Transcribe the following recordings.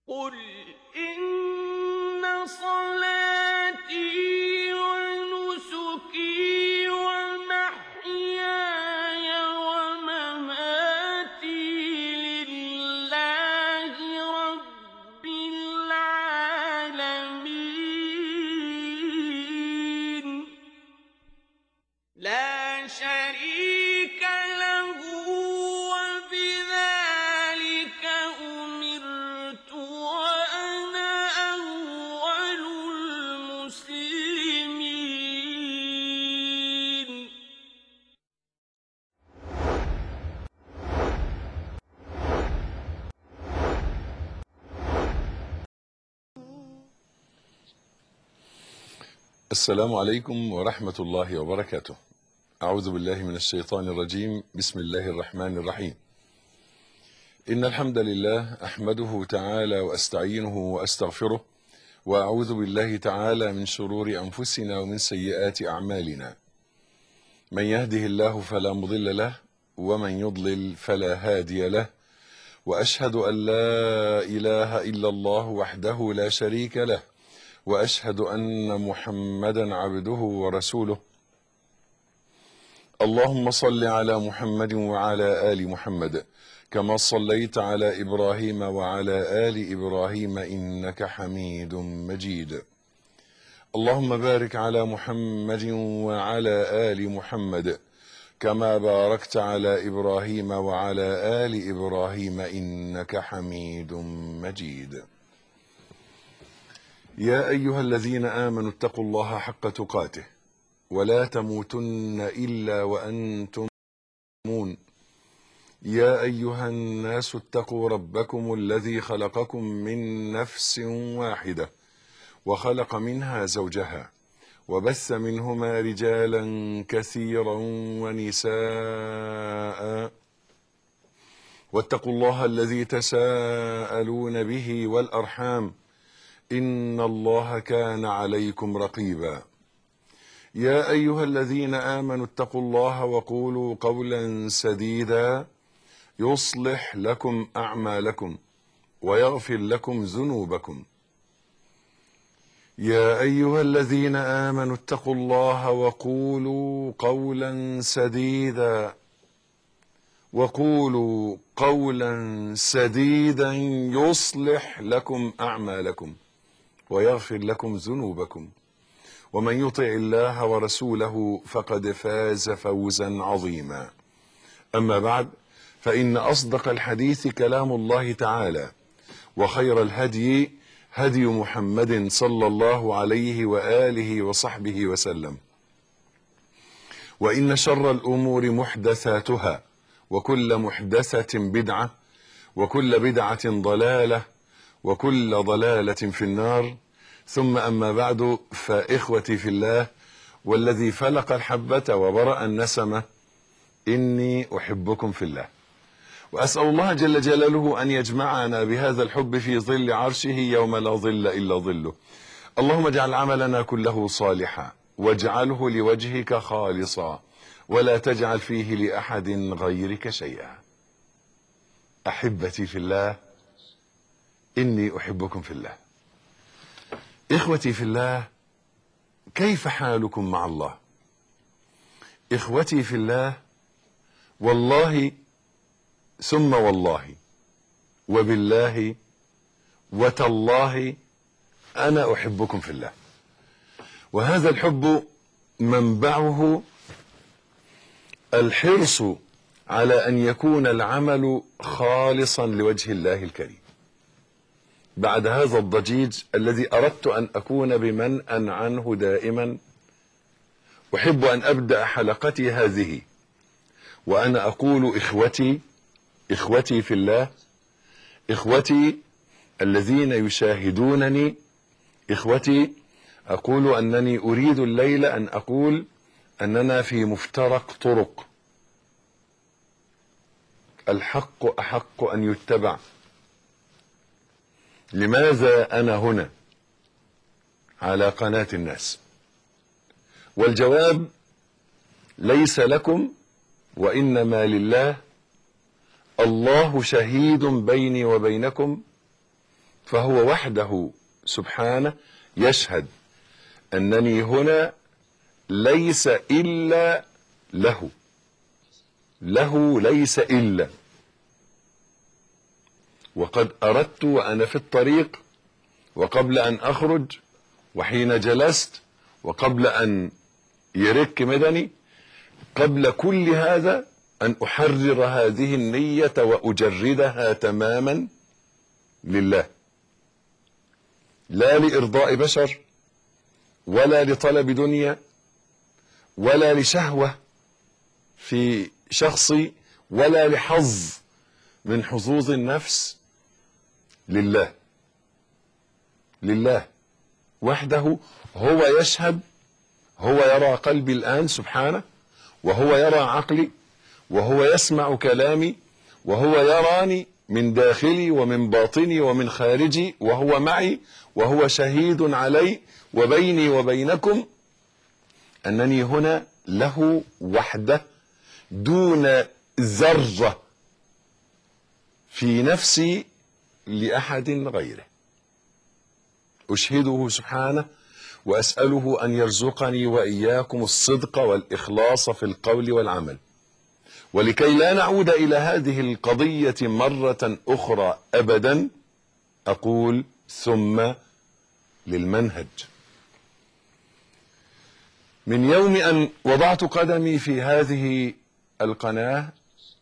قُلْ إِنَّ صَلَاتِي وَنُسُكِي وَمَحْيَايَ وَمَمَاتِي لِلَّهِ رَبِّ الْعَالَمِينَ لَا شَرِيكَ لَهُ ۖ وَبِذَٰلِكَ أُمِرْتُ وَأَنَا أَوَّلُ الْمُسْلِمِينَ السلام عليكم ورحمة الله وبركاته أعوذ بالله من الشيطان الرجيم بسم الله الرحمن الرحيم إن الحمد لله أحمده تعالى وأستعينه وأستغفره وأعوذ بالله تعالى من شرور أنفسنا ومن سيئات أعمالنا من يهده الله فلا مضل له ومن يضلل فلا هادي له وأشهد أن لا إله إلا الله وحده لا شريك له واشهد ان محمدا عبده ورسوله اللهم صل على محمد وعلى ال محمد كما صليت على ابراهيم وعلى ال ابراهيم انك حميد مجيد اللهم بارك على محمد وعلى ال محمد كما باركت على ابراهيم وعلى ال ابراهيم انك حميد مجيد يا ايها الذين امنوا اتقوا الله حق تقاته ولا تموتن الا وانتم مسلمون يا ايها الناس اتقوا ربكم الذي خلقكم من نفس واحده وخلق منها زوجها وبث منهما رجالا كثيرا ونساء واتقوا الله الذي تساءلون به والارحام ان الله كان عليكم رقيبا يا ايها الذين امنوا اتقوا الله وقولوا قولا سديدا يصلح لكم اعمالكم ويغفر لكم ذنوبكم يا ايها الذين امنوا اتقوا الله وقولوا قولا سديدا وقولوا قولا سديدا يصلح لكم اعمالكم ويغفر لكم ذنوبكم ومن يطع الله ورسوله فقد فاز فوزا عظيما اما بعد فان اصدق الحديث كلام الله تعالى وخير الهدي هدي محمد صلى الله عليه واله وصحبه وسلم وان شر الامور محدثاتها وكل محدثه بدعه وكل بدعه ضلاله وكل ضلاله في النار ثم اما بعد فاخوتي في الله والذي فلق الحبه وبرا النسمه اني احبكم في الله واسال الله جل جلاله ان يجمعنا بهذا الحب في ظل عرشه يوم لا ظل الا ظله اللهم اجعل عملنا كله صالحا واجعله لوجهك خالصا ولا تجعل فيه لاحد غيرك شيئا احبتي في الله اني احبكم في الله اخوتي في الله كيف حالكم مع الله اخوتي في الله والله ثم والله وبالله وتالله انا احبكم في الله وهذا الحب منبعه الحرص على ان يكون العمل خالصا لوجه الله الكريم بعد هذا الضجيج الذي اردت ان اكون بمنأ عنه دائما احب ان ابدا حلقتي هذه وانا اقول اخوتي اخوتي في الله اخوتي الذين يشاهدونني اخوتي اقول انني اريد الليله ان اقول اننا في مفترق طرق الحق احق ان يتبع لماذا انا هنا على قناه الناس والجواب ليس لكم وانما لله الله شهيد بيني وبينكم فهو وحده سبحانه يشهد أنني هنا ليس إلا له له ليس إلا وقد أردت وأنا في الطريق وقبل أن أخرج وحين جلست وقبل أن يرك مدني قبل كل هذا أن أحرر هذه النية وأجردها تماما لله لا لإرضاء بشر ولا لطلب دنيا ولا لشهوة في شخصي ولا لحظ من حظوظ النفس لله لله وحده هو يشهد هو يرى قلبي الآن سبحانه وهو يرى عقلي وهو يسمع كلامي وهو يراني من داخلي ومن باطني ومن خارجي وهو معي وهو شهيد علي وبيني وبينكم أنني هنا له وحده دون ذرة في نفسي لأحد غيره أشهده سبحانه وأسأله أن يرزقني وإياكم الصدق والإخلاص في القول والعمل ولكي لا نعود إلى هذه القضية مرة أخرى أبدا أقول ثم للمنهج من يوم أن وضعت قدمي في هذه القناة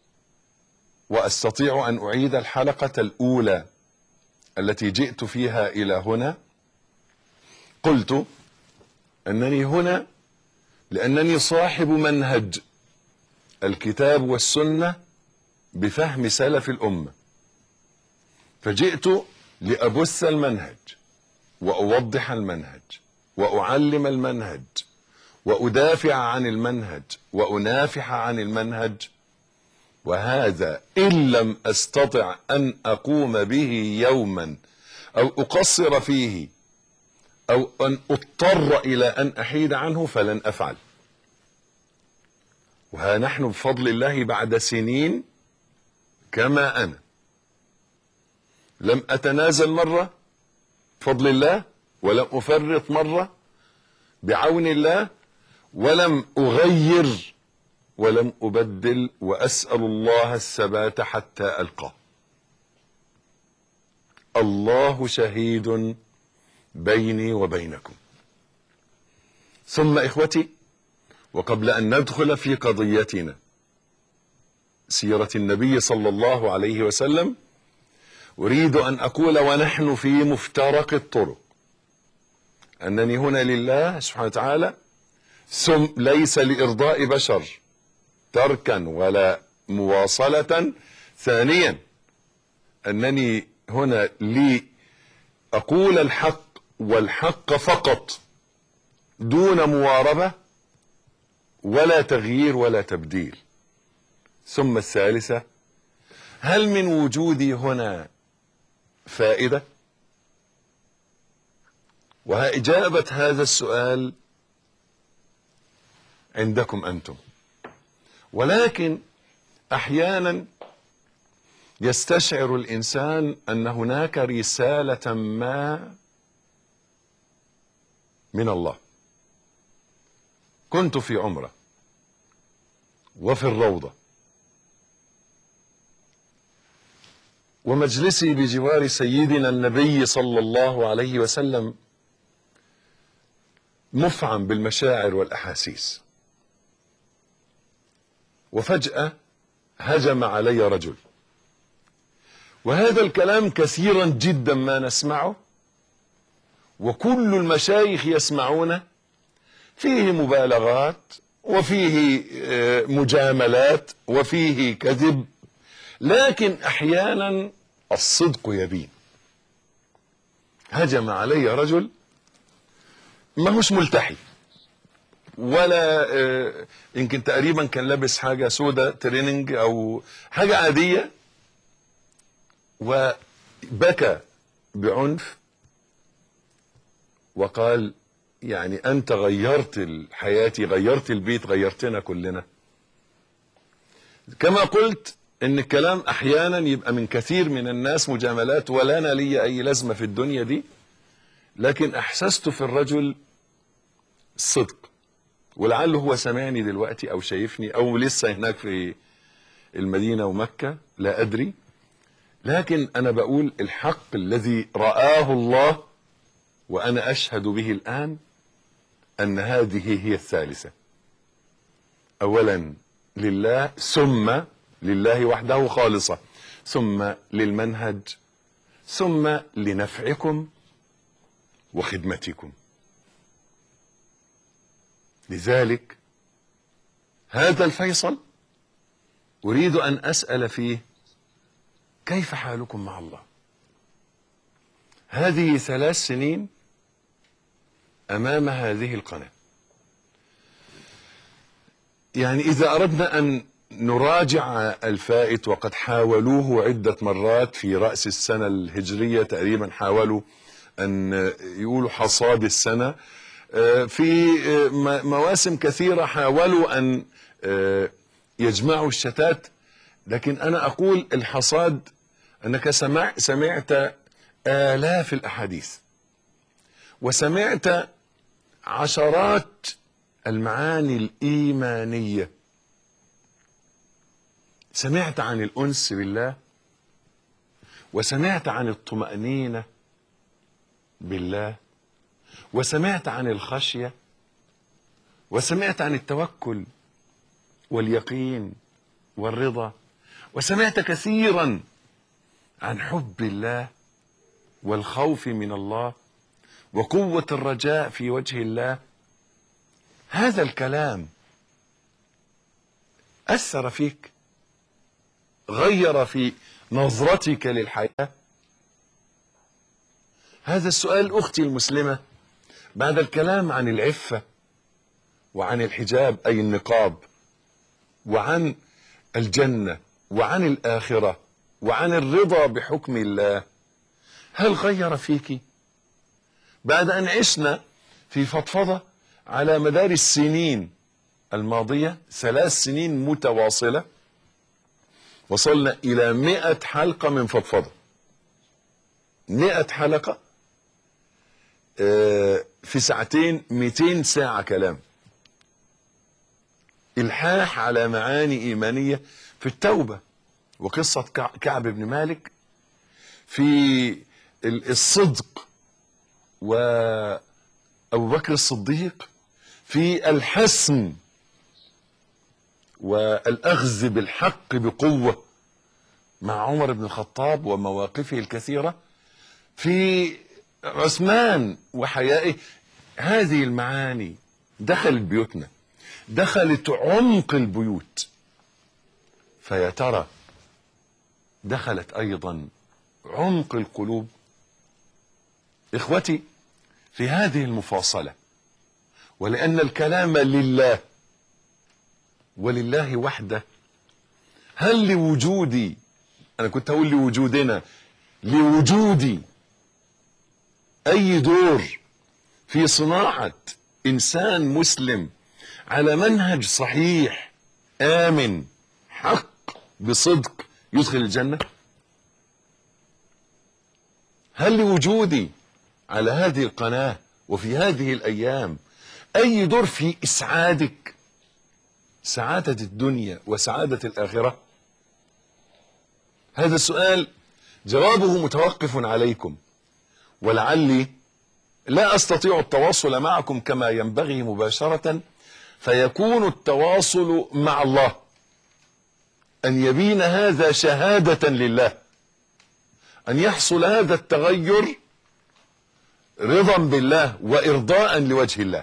وأستطيع أن أعيد الحلقة الأولى التي جئت فيها إلى هنا قلت أنني هنا لأنني صاحب منهج الكتاب والسنة بفهم سلف الأمة فجئت لأبث المنهج وأوضح المنهج وأعلم المنهج وأدافع عن المنهج وأنافح عن المنهج وهذا إن لم أستطع أن أقوم به يوما أو أقصر فيه أو أن أضطر إلى أن أحيد عنه فلن أفعل وها نحن بفضل الله بعد سنين كما أنا لم أتنازل مرة بفضل الله ولم أفرط مرة بعون الله ولم أغير ولم أبدل وأسأل الله الثبات حتى ألقاه الله شهيد بيني وبينكم ثم إخوتي وقبل أن ندخل في قضيتنا سيرة النبي صلى الله عليه وسلم أريد أن أقول ونحن في مفترق الطرق أنني هنا لله سبحانه وتعالى ثم ليس لإرضاء بشر تركا ولا مواصلة ثانيا أنني هنا لي أقول الحق والحق فقط دون مواربة ولا تغيير ولا تبديل ثم الثالثة هل من وجودي هنا فائدة وإجابة هذا السؤال عندكم أنتم ولكن أحيانا يستشعر الإنسان أن هناك رسالة ما من الله كنت في عمرة وفي الروضة ومجلسي بجوار سيدنا النبي صلى الله عليه وسلم مفعم بالمشاعر والأحاسيس وفجأة هجم علي رجل وهذا الكلام كثيرا جدا ما نسمعه وكل المشايخ يسمعونه فيه مبالغات وفيه مجاملات وفيه كذب لكن احيانا الصدق يبين هجم علي رجل ما هوش ملتحي ولا يمكن تقريبا كان لابس حاجه سودة تريننج او حاجه عاديه وبكى بعنف وقال يعني انت غيرت حياتي غيرت البيت غيرتنا كلنا كما قلت ان الكلام احيانا يبقى من كثير من الناس مجاملات ولا انا لي اي لازمه في الدنيا دي لكن احسست في الرجل الصدق ولعله هو سمعني دلوقتي او شايفني او لسه هناك في المدينه ومكه لا ادري لكن انا بقول الحق الذي رآه الله وانا اشهد به الان ان هذه هي الثالثه اولا لله ثم لله وحده خالصه ثم للمنهج ثم لنفعكم وخدمتكم لذلك هذا الفيصل اريد ان اسال فيه كيف حالكم مع الله هذه ثلاث سنين امام هذه القناه يعني اذا اردنا ان نراجع الفائت وقد حاولوه عده مرات في راس السنه الهجريه تقريبا حاولوا ان يقولوا حصاد السنه في مواسم كثيره حاولوا ان يجمعوا الشتات لكن انا اقول الحصاد انك سمع سمعت الاف الاحاديث وسمعت عشرات المعاني الايمانيه سمعت عن الانس بالله وسمعت عن الطمانينه بالله وسمعت عن الخشيه وسمعت عن التوكل واليقين والرضا وسمعت كثيرا عن حب الله والخوف من الله وقوه الرجاء في وجه الله هذا الكلام اثر فيك غير في نظرتك للحياه هذا السؤال اختي المسلمه بعد الكلام عن العفه وعن الحجاب اي النقاب وعن الجنه وعن الاخره وعن الرضا بحكم الله هل غير فيك بعد ان عشنا في فضفضه على مدار السنين الماضيه ثلاث سنين متواصله وصلنا الى مئة حلقه من فضفضه مئة حلقه في ساعتين 200 ساعه كلام الحاح على معاني ايمانيه في التوبه وقصه كعب بن مالك في الصدق وابو بكر الصديق في الحسم والاخذ بالحق بقوه مع عمر بن الخطاب ومواقفه الكثيره في عثمان وحيائه هذه المعاني دخلت بيوتنا دخلت عمق البيوت فيا ترى دخلت ايضا عمق القلوب اخوتي في هذه المفاصله ولان الكلام لله ولله وحده هل لوجودي انا كنت اقول لوجودنا لوجودي اي دور في صناعه انسان مسلم على منهج صحيح امن حق بصدق يدخل الجنه هل لوجودي على هذه القناه وفي هذه الايام اي دور في اسعادك سعاده الدنيا وسعاده الاخره هذا السؤال جوابه متوقف عليكم ولعلي لا استطيع التواصل معكم كما ينبغي مباشره فيكون التواصل مع الله ان يبين هذا شهاده لله ان يحصل هذا التغير رضا بالله وارضاء لوجه الله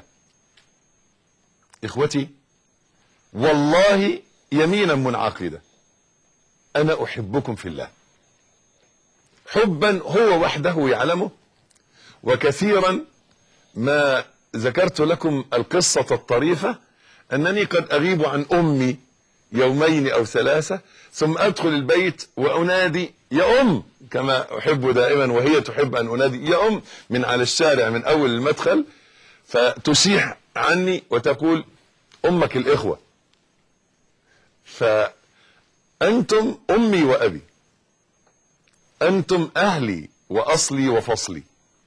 اخوتي والله يمينا منعقده انا احبكم في الله حبا هو وحده يعلمه وكثيرا ما ذكرت لكم القصه الطريفه انني قد اغيب عن امي يومين او ثلاثه ثم ادخل البيت وانادي يا ام كما احب دائما وهي تحب ان انادي يا ام من على الشارع من اول المدخل فتشيح عني وتقول امك الاخوه أنتم أمي وأبي أنتم أهلي وأصلي وفصلي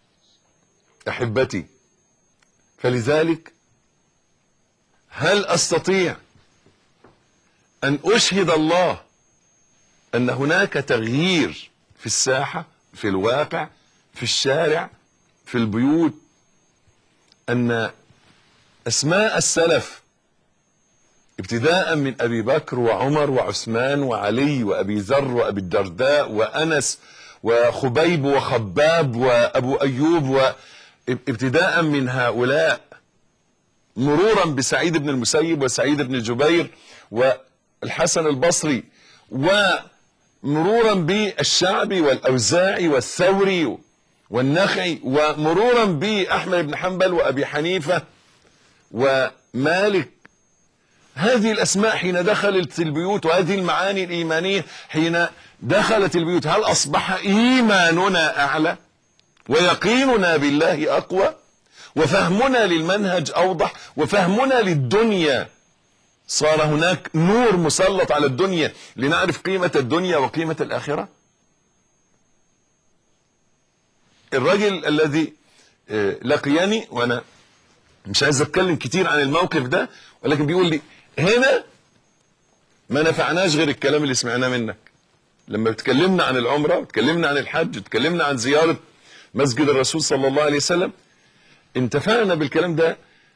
أحبتي فلذلك هل أستطيع أن أشهد الله أن هناك تغيير في الساحة في الواقع في الشارع في البيوت أن أسماء السلف ابتداء من أبي بكر وعمر وعثمان وعلي وأبي ذر وأبي الدرداء وأنس وخبيب وخباب وأبو أيوب وابتداء من هؤلاء مرورا بسعيد بن المسيب وسعيد بن جبير والحسن البصري ومرورا بالشعبي والأوزاعي والثوري والنخعي ومرورا بأحمد بن حنبل وأبي حنيفة ومالك هذه الأسماء حين دخلت البيوت وهذه المعاني الإيمانية حين دخلت البيوت هل أصبح إيماننا أعلى ويقيننا بالله أقوى وفهمنا للمنهج أوضح وفهمنا للدنيا صار هناك نور مسلط على الدنيا لنعرف قيمة الدنيا وقيمة الآخرة الرجل الذي لقيني وأنا مش عايز أتكلم كتير عن الموقف ده ولكن بيقول لي هنا ما نفعناش غير الكلام اللي سمعناه منك لما اتكلمنا عن العمرة واتكلمنا عن الحج واتكلمنا عن زيارة مسجد الرسول صلى الله عليه وسلم انتفعنا بالكلام ده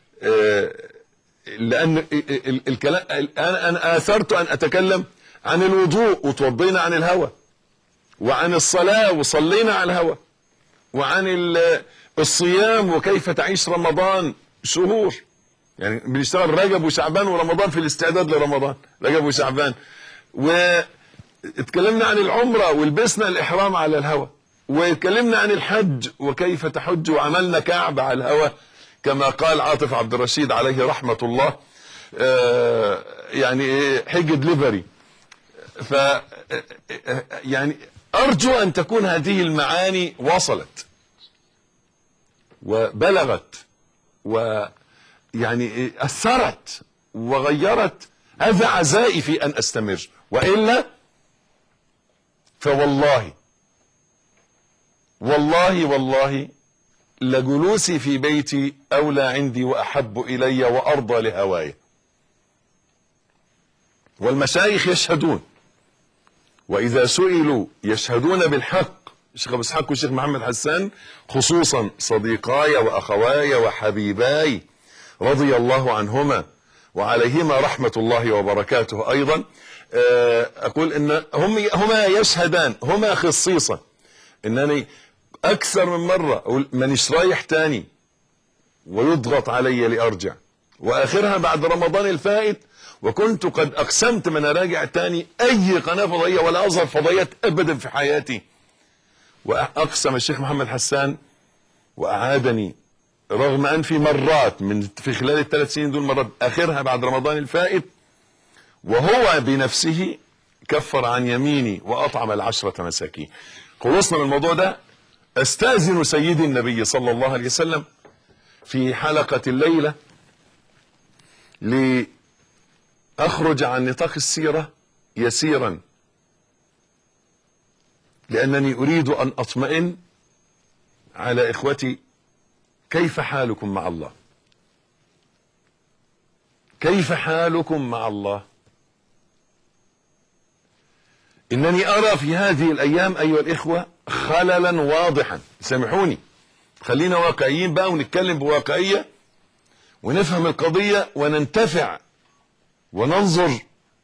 لأن الكلام أنا أنا آثرت أن أتكلم عن الوضوء وتوضينا عن الهوى وعن الصلاة وصلينا على الهوى وعن الصيام وكيف تعيش رمضان شهور يعني بنشتغل رجب وشعبان ورمضان في الاستعداد لرمضان رجب وشعبان واتكلمنا عن العمرة ولبسنا الإحرام على الهوى واتكلمنا عن الحج وكيف تحج وعملنا كعبة على الهوى كما قال عاطف عبد الرشيد عليه رحمة الله آه يعني حج دليفري ف يعني أرجو أن تكون هذه المعاني وصلت وبلغت ويعني أثرت وغيرت هذا عزائي في أن أستمر وإلا فوالله والله والله لجلوسي في بيتي أولى عندي وأحب إلي وأرضى لهواي والمشايخ يشهدون وإذا سئلوا يشهدون بالحق الشيخ أبو إسحاق والشيخ محمد حسان خصوصا صديقاي وأخواي وحبيباي رضي الله عنهما وعليهما رحمة الله وبركاته أيضا أقول إن هم هما يشهدان هما خصيصا إنني أكثر من مرة أقول مانيش رايح تاني ويضغط علي لأرجع وآخرها بعد رمضان الفائت وكنت قد أقسمت من أراجع تاني أي قناة فضائية ولا أظهر فضائيات أبدا في حياتي وأقسم الشيخ محمد حسان وأعادني رغم أن في مرات من في خلال الثلاث سنين دول مرات آخرها بعد رمضان الفائت وهو بنفسه كفر عن يميني وأطعم العشرة مساكين خلصنا من الموضوع ده استاذن سيدي النبي صلى الله عليه وسلم في حلقة الليلة لأخرج عن نطاق السيرة يسيرا لأنني أريد أن أطمئن على إخوتي كيف حالكم مع الله كيف حالكم مع الله إنني أرى في هذه الأيام أيها الإخوة خللا واضحا سامحوني خلينا واقعيين بقى ونتكلم بواقعية ونفهم القضية وننتفع وننظر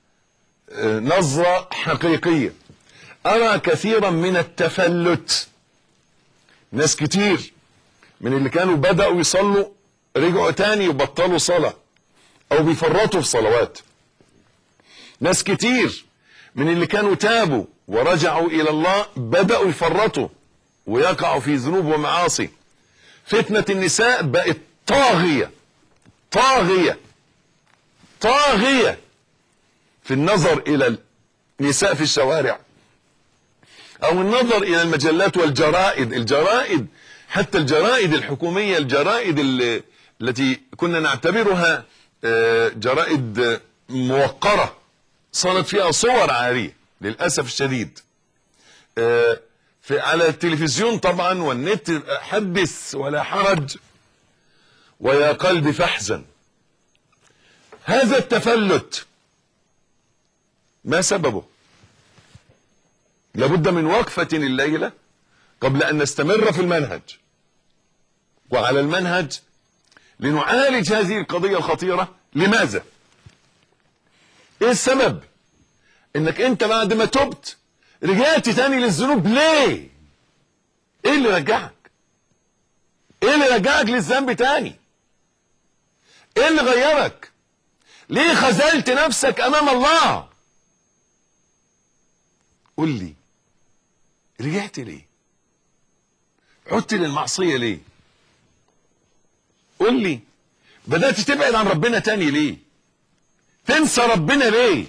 نظرة حقيقية أرى كثيرا من التفلت ناس كتير من اللي كانوا بدأوا يصلوا رجعوا تاني وبطلوا صلاة أو بيفرطوا في صلوات ناس كتير من اللي كانوا تابوا ورجعوا إلى الله بدأوا يفرطوا ويقعوا في ذنوب ومعاصي فتنة النساء بقت طاغية طاغية طاغية في النظر إلى النساء في الشوارع أو النظر إلى المجلات والجرائد الجرائد حتى الجرائد الحكومية الجرائد اللي التي كنا نعتبرها جرائد موقرة صارت فيها صور عارية للأسف الشديد آه، في على التلفزيون طبعا والنت حدث ولا حرج ويا قلب فاحزن هذا التفلت ما سببه لابد من وقفة الليلة قبل أن نستمر في المنهج وعلى المنهج لنعالج هذه القضية الخطيرة لماذا ايه السبب انك انت بعد ما تبت رجعت تاني للذنوب ليه ايه اللي رجعك ايه اللي رجعك للذنب تاني ايه اللي غيرك ليه خذلت نفسك امام الله قل لي رجعت ليه عدت للمعصية ليه قل لي بدأت تبعد عن ربنا تاني ليه تنسى ربنا ليه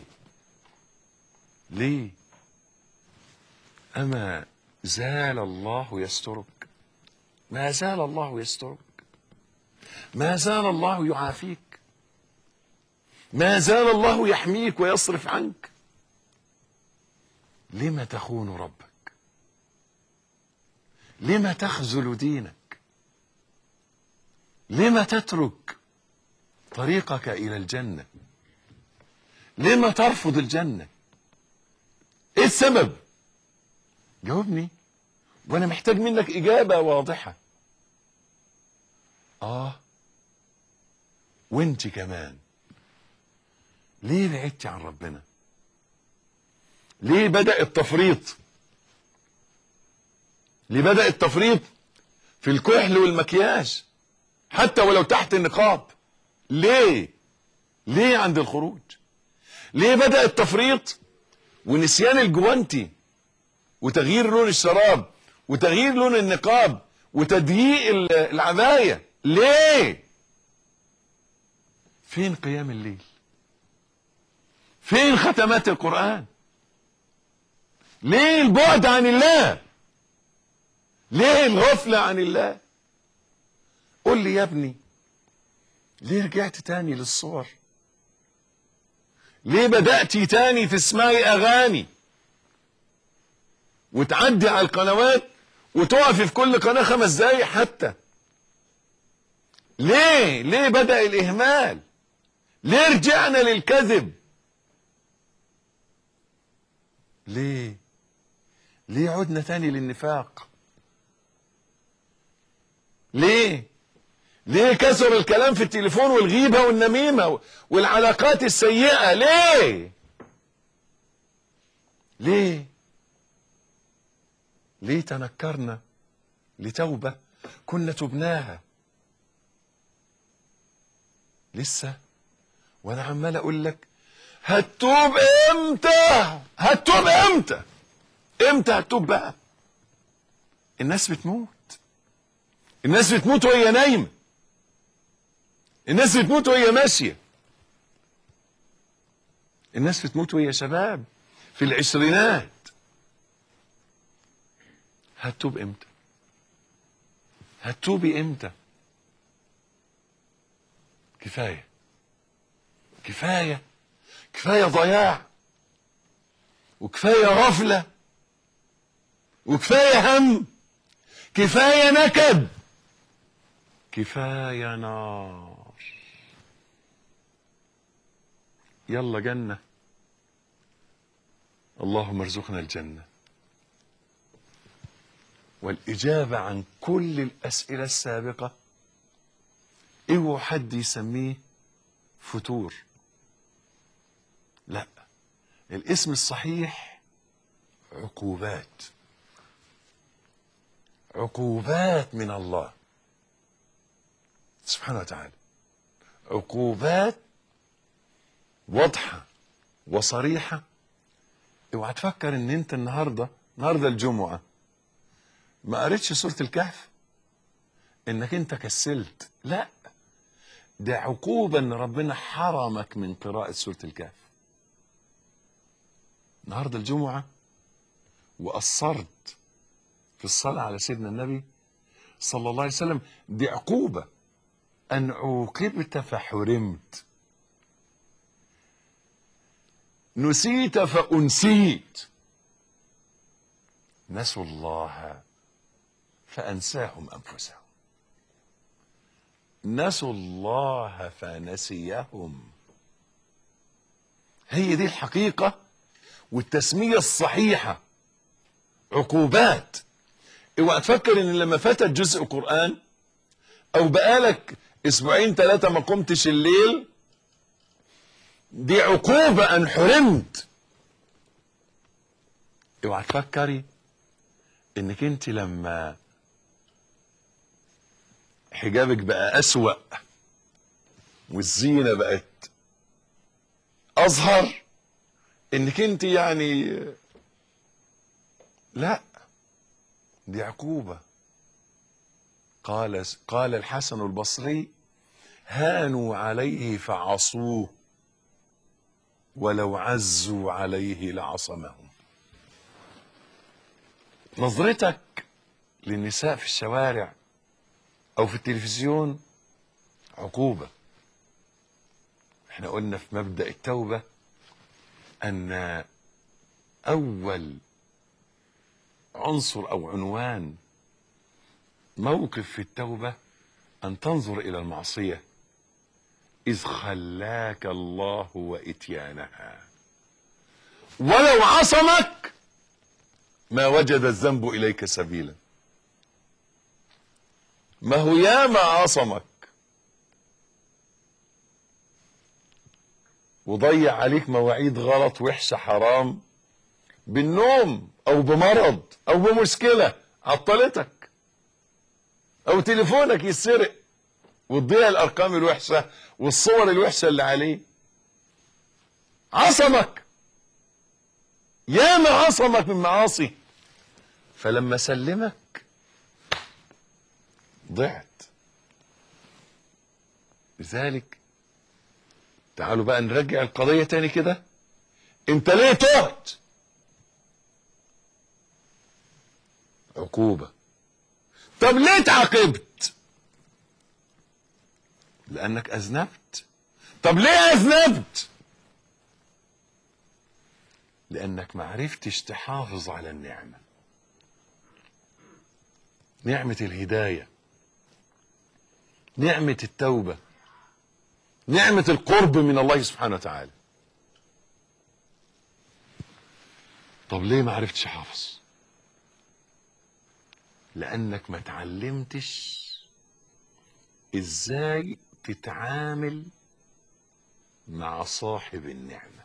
ليه أما زال الله يسترك ما زال الله يسترك ما زال الله يعافيك ما زال الله يحميك ويصرف عنك لم تخون ربك لم تخذل دينك لم تترك طريقك الى الجنه لم ترفض الجنه ايه السبب جاوبني وانا محتاج منك اجابه واضحه اه وانت كمان ليه بعدتي عن ربنا ليه بدا التفريط ليه بدا التفريط في الكحل والمكياج حتى ولو تحت النقاب ليه ليه عند الخروج ليه بدأ التفريط ونسيان الجوانتي وتغيير لون الشراب وتغيير لون النقاب وتضييق ال- العباية ليه فين قيام الليل فين ختمات القرآن ليه البعد عن الله ليه الغفلة عن الله قول لي يا ابني ليه رجعت تاني للصور ليه بدأتي تاني تسمعي أغاني وتعدي على القنوات وتقفي في كل قناة خمس دقايق حتى ليه ليه بدأ الإهمال ليه رجعنا للكذب ليه ليه عدنا تاني للنفاق ليه ليه كثر الكلام في التليفون والغيبة والنميمة والعلاقات السيئة ليه ليه ليه تنكرنا لتوبة كنا تبناها لسه وانا عمال اقول لك هتوب امتى هتوب امتى امتى هتوب بقى الناس بتموت الناس بتموت وهي نايمه الناس بتموت وهي ماشيه الناس بتموت وهي شباب في العشرينات هتوب امتى هتوبي امتى كفايه كفايه كفايه ضياع وكفايه غفله وكفايه هم كفايه نكد كفايه نار يلا جنه اللهم ارزقنا الجنه والاجابه عن كل الاسئله السابقه اوعوا حد يسميه فتور لا الاسم الصحيح عقوبات عقوبات من الله سبحانه وتعالى عقوبات واضحة وصريحة اوعى تفكر ان انت النهارده النهارده الجمعة ما قريتش سورة الكهف انك انت كسلت لا ده عقوبة ان ربنا حرمك من قراءة سورة الكهف النهارده الجمعة وقصرت في الصلاة على سيدنا النبي صلى الله عليه وسلم دي عقوبة أن عوقبت فحرمت نسيت فأنسيت نسوا الله فأنساهم أنفسهم نسوا الله فنسيهم هي دي الحقيقة والتسمية الصحيحة عقوبات اوعى تفكر ان لما فاتك جزء قرآن او بقالك اسبوعين ثلاثة ما قمتش الليل دي عقوبة ان حرمت اوعى تفكري انك انت لما حجابك بقى اسوأ والزينة بقت اظهر انك انت يعني لا دي عقوبة قال قال الحسن البصري هانوا عليه فعصوه ولو عزوا عليه لعصمهم نظرتك للنساء في الشوارع او في التلفزيون عقوبة احنا قلنا في مبدأ التوبة ان اول عنصر او عنوان موقف في التوبة ان تنظر الى المعصية اذ خلاك الله واتيانها ولو عصمك ما وجد الذنب اليك سبيلا ما هو ياما عصمك وضيع عليك مواعيد غلط وحشة حرام بالنوم او بمرض او بمشكلة عطلتك او تليفونك يسرق وتضيع الارقام الوحشة والصور الوحشة اللي عليه عصمك ياما عصمك من معاصي فلما سلمك ضعت لذلك تعالوا بقى نرجع القضية تاني كده انت ليه تهت عقوبة طب ليه تعاقبت لانك اذنبت طب ليه اذنبت لانك ما عرفتش تحافظ على النعمة نعمة الهداية نعمة التوبة نعمة القرب من الله سبحانه وتعالى طب ليه ما عرفتش احافظ لانك ما تعلمتش ازاي تتعامل مع صاحب النعمة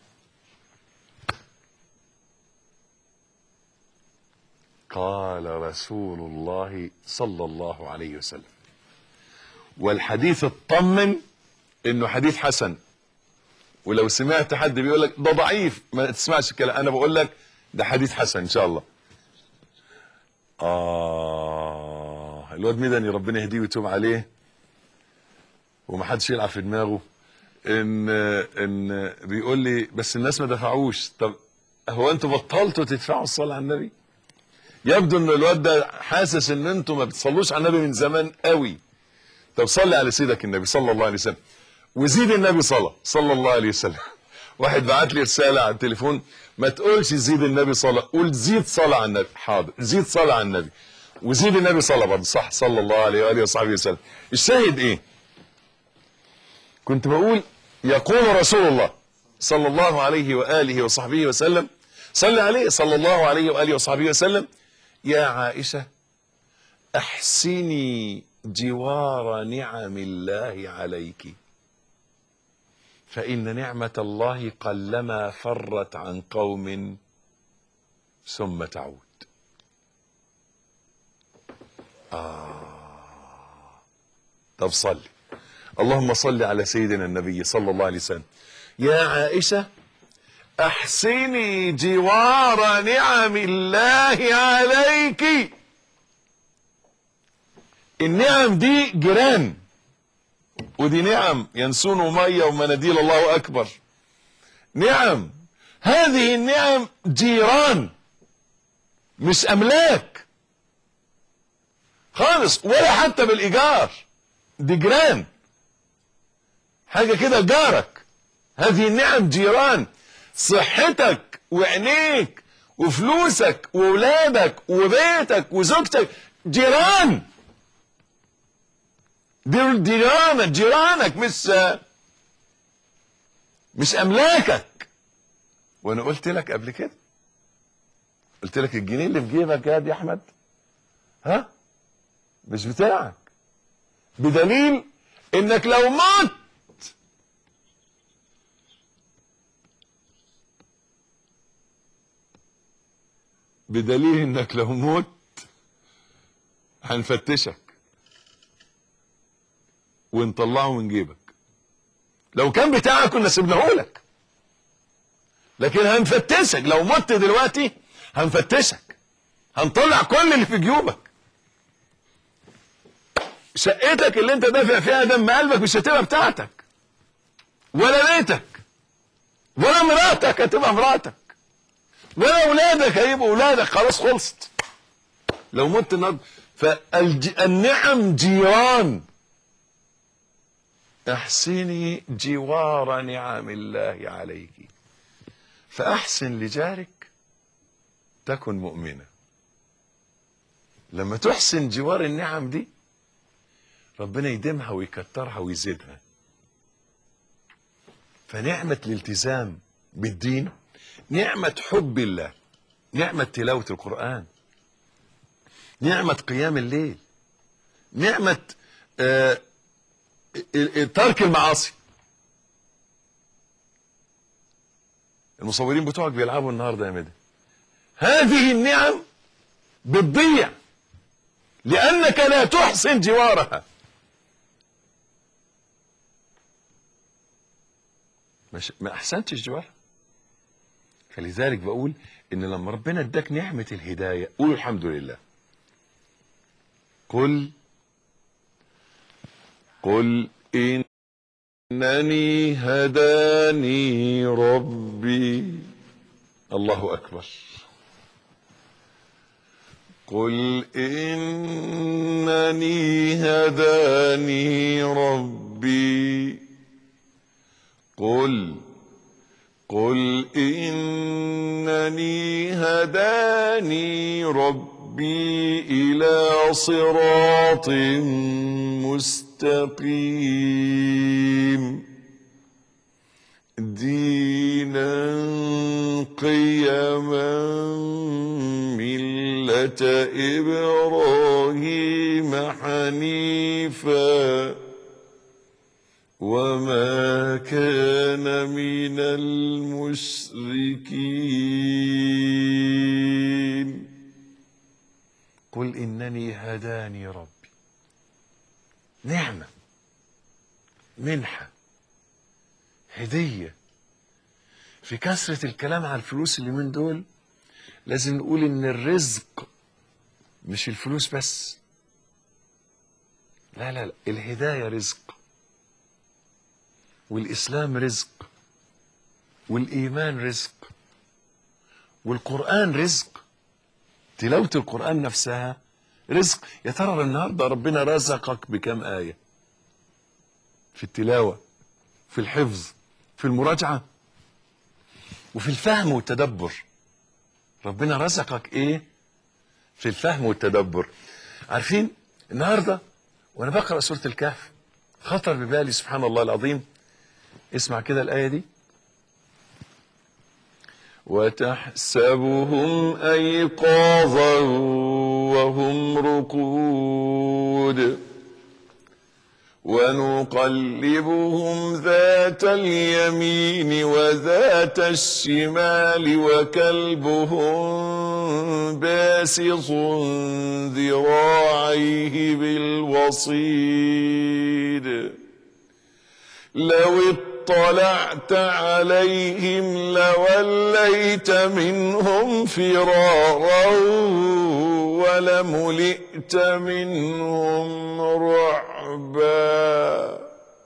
قال رسول الله صلى الله عليه وسلم والحديث اطمن انه حديث حسن ولو سمعت حد بيقول لك ده ضعيف ما تسمعش الكلام انا بقول لك ده حديث حسن ان شاء الله اه الواد مدني ربنا يهديه ويتوب عليه وما حدش يلعب في دماغه ان ان بيقول لي بس الناس ما دفعوش طب هو انتوا بطلتوا تدفعوا الصلاه على النبي يبدو ان الواد ده حاسس ان انتوا ما بتصلوش على النبي من زمان قوي طب صلي على سيدك النبي صلى الله عليه وسلم وزيد النبي صلاه صلى الله عليه وسلم واحد بعت لي رساله على التليفون ما تقولش زيد النبي صلاه قول زيد صلاه على النبي حاضر زيد صلاه على النبي وزيد النبي صلاه برضه صح صلى الله عليه واله وصحبه وسلم الشاهد ايه كنت بقول يقول رسول الله صلى الله عليه واله وصحبه وسلم صلى عليه صلى الله عليه واله وصحبه وسلم يا عائشه احسني جوار نعم الله عليك فإن نعمة الله قلما فرت عن قوم ثم تعود آه طب صلي اللهم صل على سيدنا النبي صلى الله عليه وسلم يا عائشة أحسني جوار نعم الله عليك النعم دي جيران ودي نعم ينسون مية ومناديل الله أكبر نعم هذه النعم جيران مش أملاك خالص ولا حتى بالإيجار دي جيران حاجة كده جارك هذه النعم جيران صحتك وعينيك وفلوسك وولادك وبيتك وزوجتك جيران دول جيرانك جيرانك مش مش املاكك وانا قلت لك قبل كده قلت لك الجنيه اللي في جيبك يا دي احمد ها مش بتاعك بدليل انك لو مت بدليل انك لو مت هنفتشك ونطلعه من جيبك لو كان بتاعك كنا سيبناه لك لكن هنفتشك لو مت دلوقتي هنفتشك هنطلع كل اللي في جيوبك شقتك اللي انت دافع فيها دم قلبك مش هتبقى بتاعتك ولا بيتك ولا مراتك هتبقى مراتك ولا اولادك هيبقوا اولادك خلاص خلصت لو مت النهارده فالنعم جيران احسني جوار نعم الله عليك فاحسن لجارك تكن مؤمنه لما تحسن جوار النعم دي ربنا يديمها ويكترها ويزيدها فنعمة الالتزام بالدين نعمة حب الله نعمة تلاوة القرآن نعمة قيام الليل نعمة آه ترك المعاصي المصورين بتوعك بيلعبوا النهارده يا مدى هذه النعم بتضيع لأنك لا تحسن جوارها مش ما احسنتش جوارها فلذلك بقول ان لما ربنا اداك نعمه الهدايه قول الحمد لله قل قل انني هداني ربي الله اكبر قل انني هداني ربي قل قل إنني هداني ربي إلى صراط مستقيم دينا قيما ملة إبراهيم حنيفاً وما كان من المشركين قل انني هداني ربي نعمه منحه هديه في كثره الكلام على الفلوس اللي من دول لازم نقول ان الرزق مش الفلوس بس لا لا لا الهدايه رزق والإسلام رزق والإيمان رزق والقرآن رزق تلاوة القرآن نفسها رزق يا ترى النهاردة ربنا رزقك بكم آية في التلاوة في الحفظ في المراجعة وفي الفهم والتدبر ربنا رزقك ايه في الفهم والتدبر عارفين النهاردة وانا بقرأ سورة الكهف خطر ببالي سبحان الله العظيم اسمع كده الآية دي وتحسبهم أيقاظا وهم رقود ونقلبهم ذات اليمين وذات الشمال وكلبهم باسط ذراعيه بالوصيد لو اطلعت عليهم لوليت منهم فرارا ولملئت منهم رعبا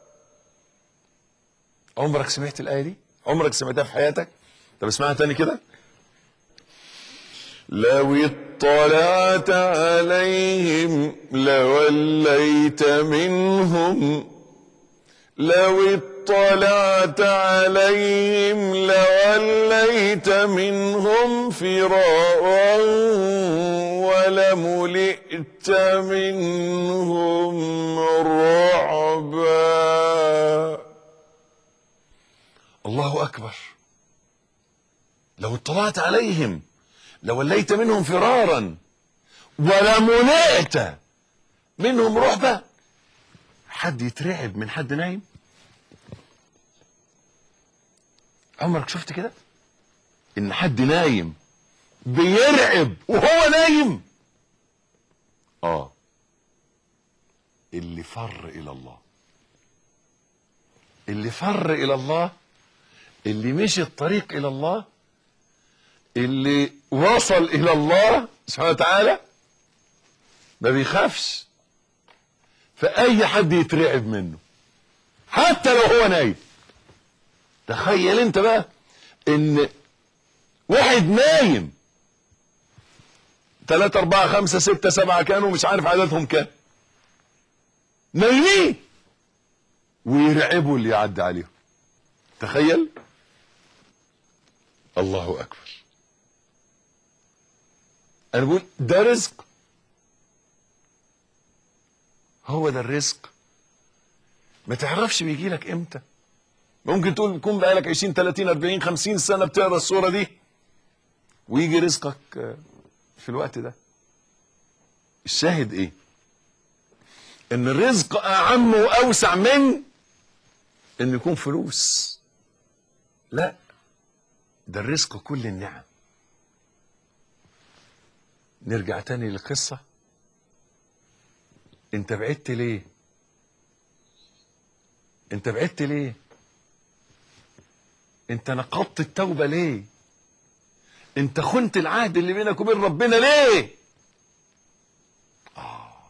عمرك سمعت الآية دي؟ عمرك سمعتها في حياتك؟ طب اسمعها تاني كده لو اطلعت عليهم لوليت منهم لو اطلعت عليهم لوليت منهم فرارا ولملئت منهم رعبا الله اكبر لو اطلعت عليهم لوليت منهم فرارا ولملئت منهم رعبا حد يترعب من حد نايم عمرك شفت كده ان حد نايم بيرعب وهو نايم اه اللي فر الى الله اللي فر الى الله اللي مشي الطريق الى الله اللي وصل الى الله سبحانه وتعالى ما بيخافش فاي حد يترعب منه حتى لو هو نايم تخيل انت بقى ان واحد نايم ثلاثة أربعة خمسة ستة سبعة كانوا مش عارف عددهم كام نايمين ويرعبوا اللي يعدي عليهم تخيل الله أكبر أنا بقول ده رزق هو ده الرزق ما تعرفش بيجي لك امتى ممكن تقول يكون بقالك 20 30 40 50 سنه بتقرا الصوره دي ويجي رزقك في الوقت ده الشاهد ايه ان الرزق اعم واوسع من ان يكون فلوس لا ده الرزق كل النعم نرجع تاني للقصه انت بعدت ليه انت بعدت ليه انت نقضت التوبه ليه انت خنت العهد اللي بينك وبين ربنا ليه آه.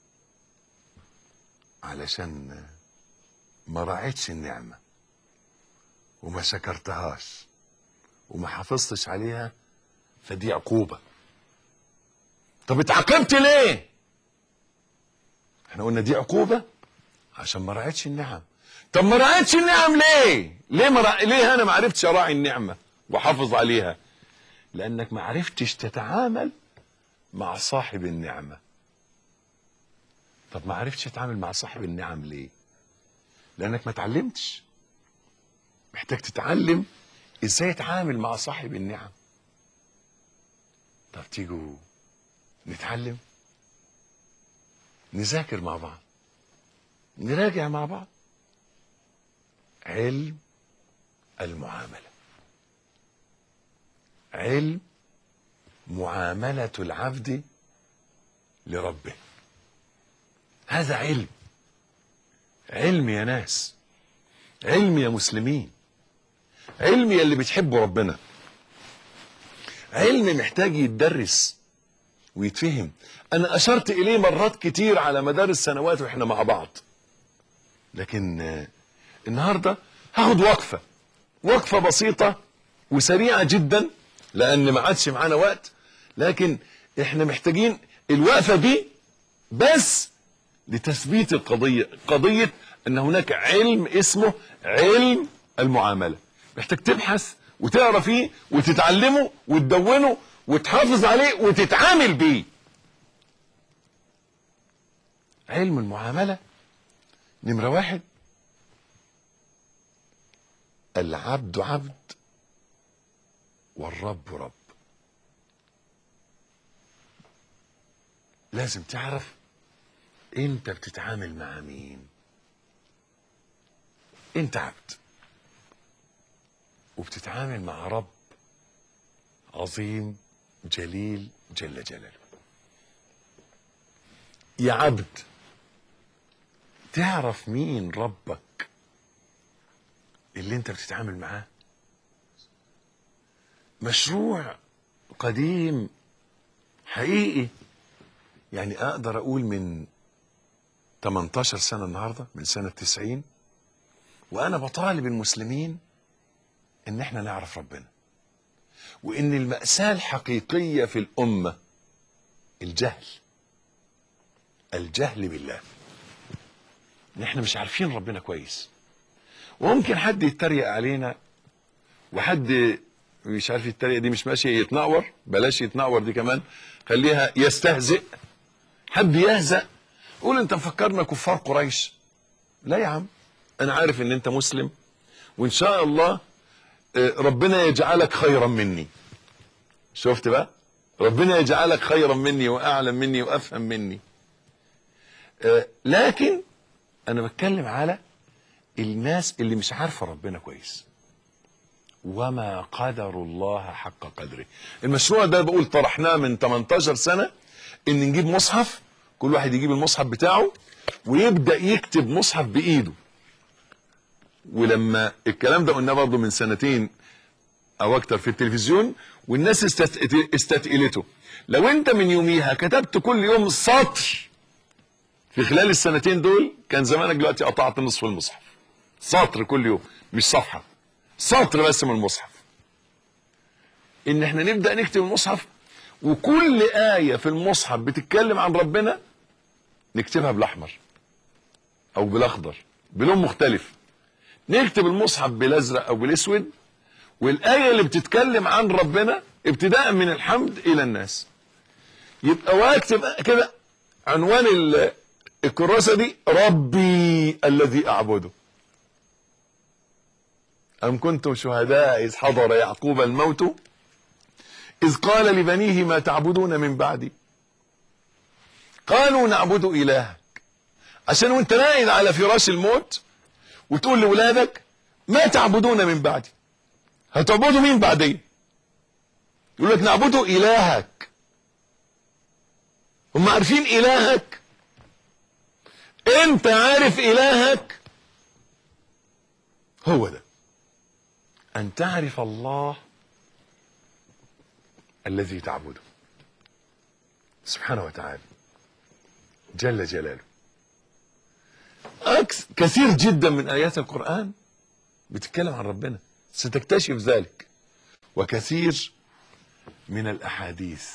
علشان ما راعيتش النعمه وما شكرتهاش وما حافظتش عليها فدي عقوبه طب اتعاقبت ليه احنا قلنا دي عقوبه عشان ما راعيتش النعم طب ما راعيتش النعم ليه ليه ما رع... ليه انا ما عرفتش اراعي النعمه واحافظ عليها لانك ما عرفتش تتعامل مع صاحب النعمه طب ما عرفتش تتعامل مع صاحب النعم ليه لانك ما اتعلمتش محتاج تتعلم ازاي تتعامل مع صاحب النعم طب تيجوا نتعلم نذاكر مع بعض نراجع مع بعض علم المعامله علم معامله العبد لربه هذا علم علم يا ناس علم يا مسلمين علم يا اللي بتحبوا ربنا علم محتاج يتدرس ويتفهم انا اشرت اليه مرات كتير على مدار السنوات واحنا مع بعض لكن آه، النهارده هاخد وقفه وقفه بسيطه وسريعه جدا لان ما عادش معانا وقت لكن احنا محتاجين الوقفه دي بس لتثبيت القضيه قضيه ان هناك علم اسمه علم المعامله محتاج تبحث وتقرا فيه وتتعلمه وتدونه وتحافظ عليه وتتعامل بيه علم المعامله نمره واحد العبد عبد والرب رب لازم تعرف انت بتتعامل مع مين انت عبد وبتتعامل مع رب عظيم جليل جل جلاله يا عبد تعرف مين ربك اللي انت بتتعامل معاه مشروع قديم حقيقي يعني اقدر اقول من 18 سنة النهاردة من سنة 90 وانا بطالب المسلمين ان احنا نعرف ربنا وان المأساة الحقيقية في الامة الجهل الجهل بالله ان احنا مش عارفين ربنا كويس وممكن حد يتريق علينا وحد مش عارف التريقه دي مش ماشيه يتنعور بلاش يتنعور دي كمان خليها يستهزئ حد يهزأ قول انت مفكرنا كفار قريش لا يا عم انا عارف ان انت مسلم وان شاء الله آه، ربنا يجعلك خيرا مني شفت بقى ربنا يجعلك خيرا مني واعلم مني وافهم مني آه، لكن انا بتكلم على الناس اللي مش عارفه ربنا كويس وما قدر الله حق قدره المشروع ده بقول طرحناه من 18 سنة ان نجيب مصحف كل واحد يجيب المصحف بتاعه ويبدأ يكتب مصحف بإيده ولما الكلام ده قلناه برضه من سنتين او اكتر في التلفزيون والناس استت- استثقلته لو انت من يوميها كتبت كل يوم سطر في خلال السنتين دول كان زمانك دلوقتي قطعت نصف المصحف سطر كل يوم مش صفحه سطر بس من المصحف ان احنا نبدا نكتب المصحف وكل ايه في المصحف بتتكلم عن ربنا نكتبها بالاحمر او بالاخضر بلون مختلف نكتب المصحف بالازرق او بالاسود والايه اللي بتتكلم عن ربنا ابتداء من الحمد الى الناس يبقى واكتب كده عنوان ال- الكراسه دي ربي الذي اعبده أم كنتم شهداء إذ حضر يعقوب الموت إذ قال لبنيه ما تعبدون من بعدي قالوا نعبد إلهك عشان وانت نايم على فراش الموت وتقول لولادك ما تعبدون من بعدي هتعبدوا مين بعدي يقول لك نعبد إلهك هم عارفين إلهك انت عارف إلهك هو ده أن تعرف الله الذي تعبده سبحانه وتعالى جل جلاله أكس كثير جدا من آيات القرآن بتتكلم عن ربنا ستكتشف ذلك وكثير من الأحاديث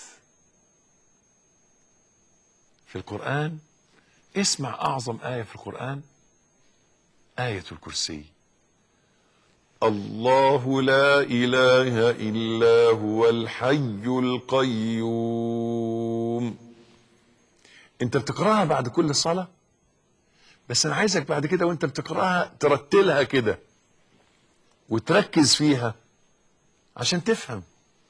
في القرآن اسمع أعظم آية في القرآن آية الكرسي الله لا إله إلا هو الحي القيوم انت بتقراها بعد كل صلاة بس انا عايزك بعد كده وانت بتقراها ترتلها كده وتركز فيها عشان تفهم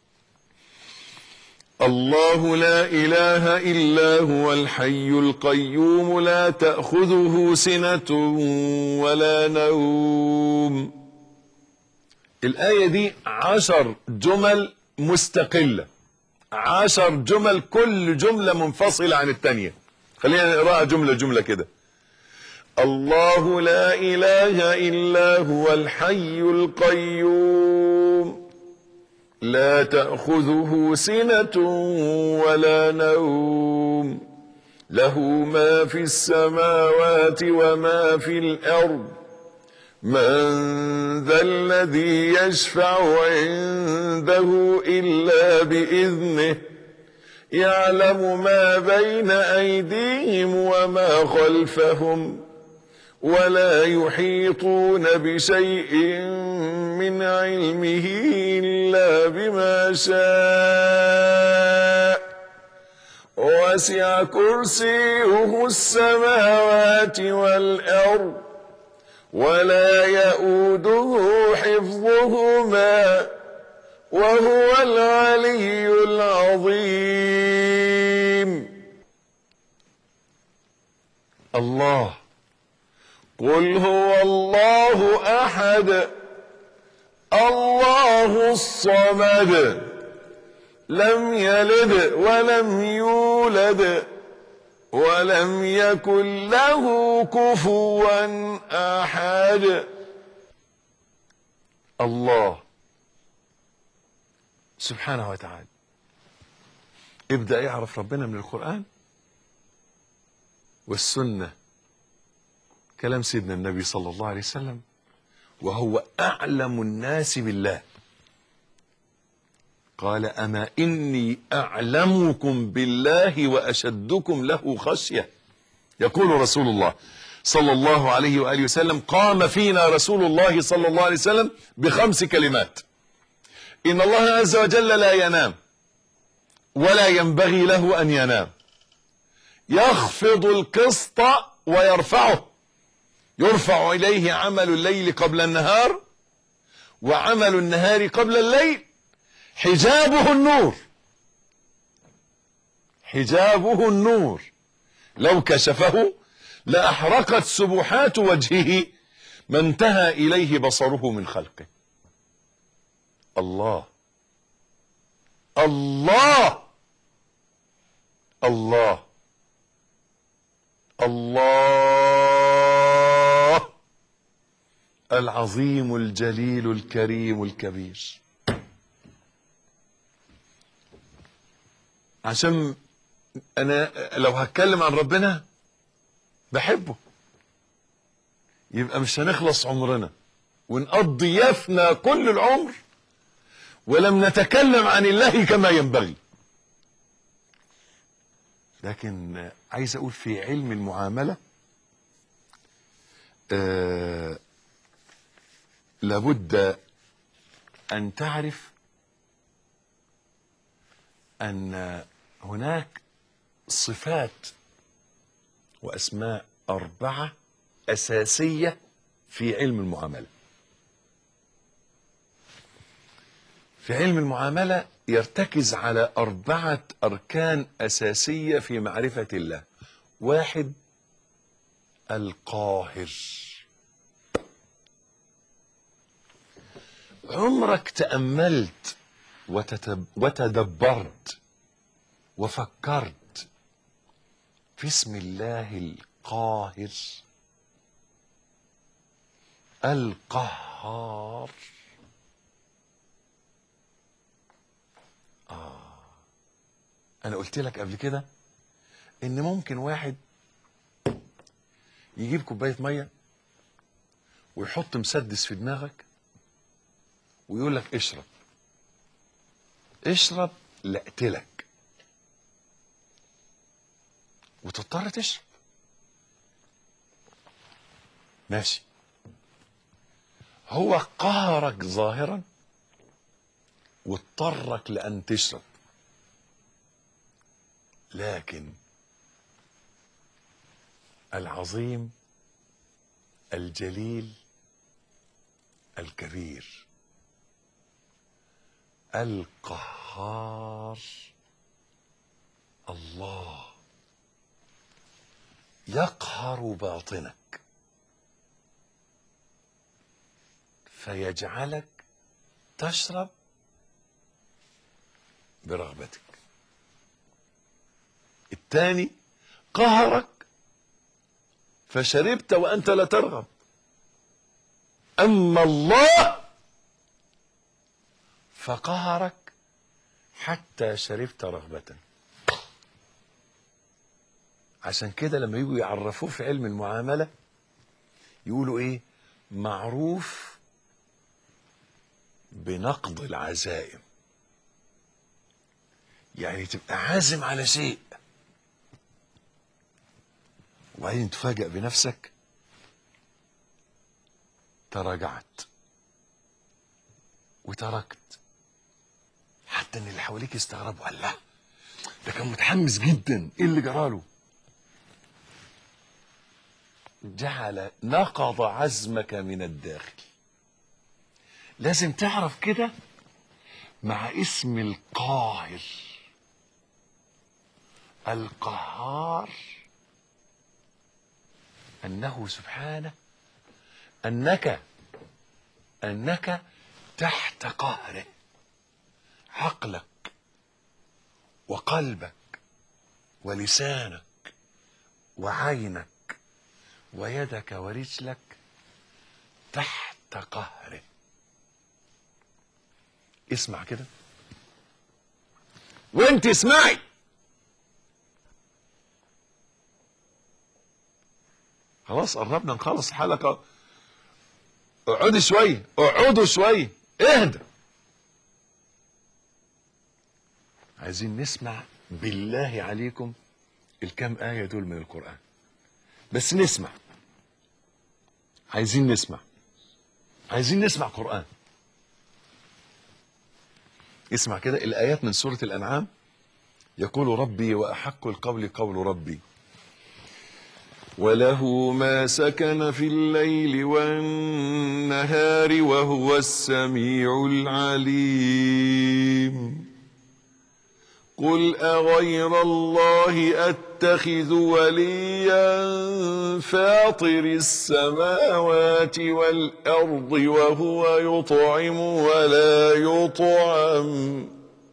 الله لا إله إلا هو الحي القيوم لا تأخذه سنة ولا نوم الآية دي عشر جمل مستقلة عشر جمل كل جملة منفصلة عن التانية خلينا نقراها جملة جملة كده الله لا إله إلا هو الحي القيوم لا تأخذه سنة ولا نوم له ما في السماوات وما في الأرض من ذا الذي يشفع عنده إلا بإذنه يعلم ما بين أيديهم وما خلفهم ولا يحيطون بشيء من علمه إلا بما شاء وسع كرسيه السماوات والأرض ولا يؤوده حفظهما وهو العلي العظيم الله قل هو الله احد الله الصمد لم يلد ولم يولد ولم يكن له كفوا احد الله سبحانه وتعالى ابدا يعرف ربنا من القران والسنه كلام سيدنا النبي صلى الله عليه وسلم وهو اعلم الناس بالله قال اما اني اعلمكم بالله واشدكم له خشيه يقول رسول الله صلى الله عليه وآله وسلم قام فينا رسول الله صلى الله عليه وسلم بخمس كلمات إن الله عز وجل لا ينام ولا ينبغي له أن ينام يخفض القسط ويرفعه يرفع إليه عمل الليل قبل النهار وعمل النهار قبل الليل حجابه النور حجابه النور لو كشفه لأحرقت سبحات وجهه ما انتهى إليه بصره من خلقه الله الله الله الله العظيم الجليل الكريم الكبير عشان انا لو هتكلم عن ربنا بحبه يبقى مش هنخلص عمرنا ونقضي يفنى كل العمر ولم نتكلم عن الله كما ينبغي لكن عايز اقول في علم المعامله آه لابد ان تعرف ان هناك صفات واسماء اربعه اساسيه في علم المعامله في علم المعامله يرتكز على اربعه اركان اساسيه في معرفه الله واحد القاهر عمرك تاملت وتتب وتدبرت وفكرت في اسم الله القاهر القهار آه أنا قلت لك قبل كده إن ممكن واحد يجيب كوباية مية ويحط مسدس في دماغك ويقول لك اشرب اشرب لا اقتلك وتضطر تشرب ماشي هو قهرك ظاهرا واضطرك لان تشرب لكن العظيم الجليل الكبير القهار الله يقهر باطنك فيجعلك تشرب برغبتك الثاني قهرك فشربت وانت لا ترغب اما الله فقهرك حتى شربت رغبة عشان كده لما يجوا يعرفوه في علم المعاملة يقولوا ايه معروف بنقض العزائم يعني تبقى عازم على شيء وبعدين تفاجأ بنفسك تراجعت وتركت حتى ان اللي حواليك يستغربوا الله ده كان متحمس جدا ايه اللي جراله جعل نقض عزمك من الداخل لازم تعرف كده مع اسم القاهر القهار انه سبحانه انك انك تحت قهره عقلك وقلبك ولسانك وعينك ويدك ورجلك تحت قهره اسمع كده وانت اسمعي خلاص قربنا نخلص الحلقه اقعدي شويه اقعدوا شويه اهدى عايزين نسمع بالله عليكم الكام آية دول من القرآن بس نسمع عايزين نسمع عايزين نسمع قرآن اسمع كده الآيات من سورة الأنعام يقول ربي وأحق القول قول ربي وله ما سكن في الليل والنهار وهو السميع العليم قل أغير الله أتخذ وليا فاطر السماوات والأرض وهو يطعم ولا يطعم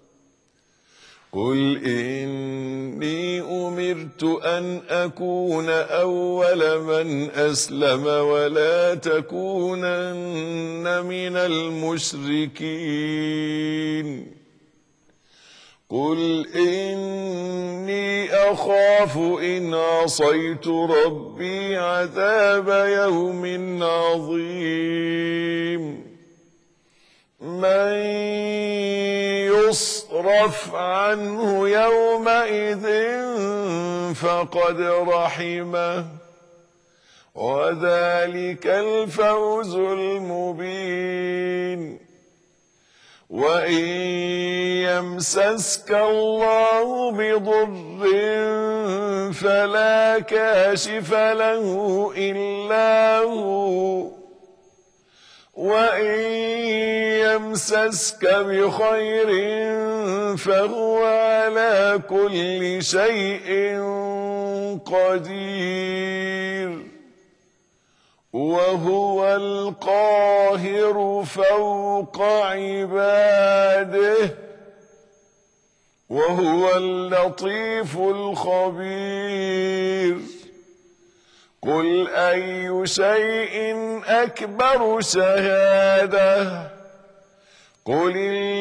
قل إني أمرت أن أكون أول من أسلم ولا تكونن من المشركين قل إني أخاف إن عصيت ربي عذاب يوم عظيم من يصرف عنه يومئذ فقد رحمه وذلك الفوز المبين وإن يمسسك الله بضر فلا كاشف له إلا هو وإن يمسسك بخير فهو على كل شيء قدير وهو القاهر فوق عباده وهو اللطيف الخبير قل أي شيء أكبر شهادة قل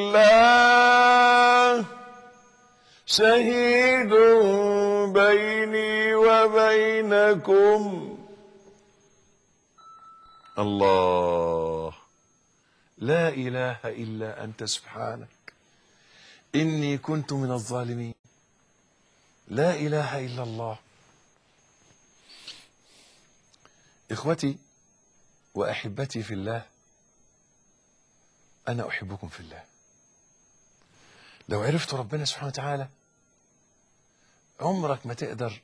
الله شهيد بيني وبينكم الله لا إله إلا أنت سبحانك إني كنت من الظالمين لا إله إلا الله إخوتي وأحبتي في الله أنا أحبكم في الله لو عرفت ربنا سبحانه وتعالى عمرك ما تقدر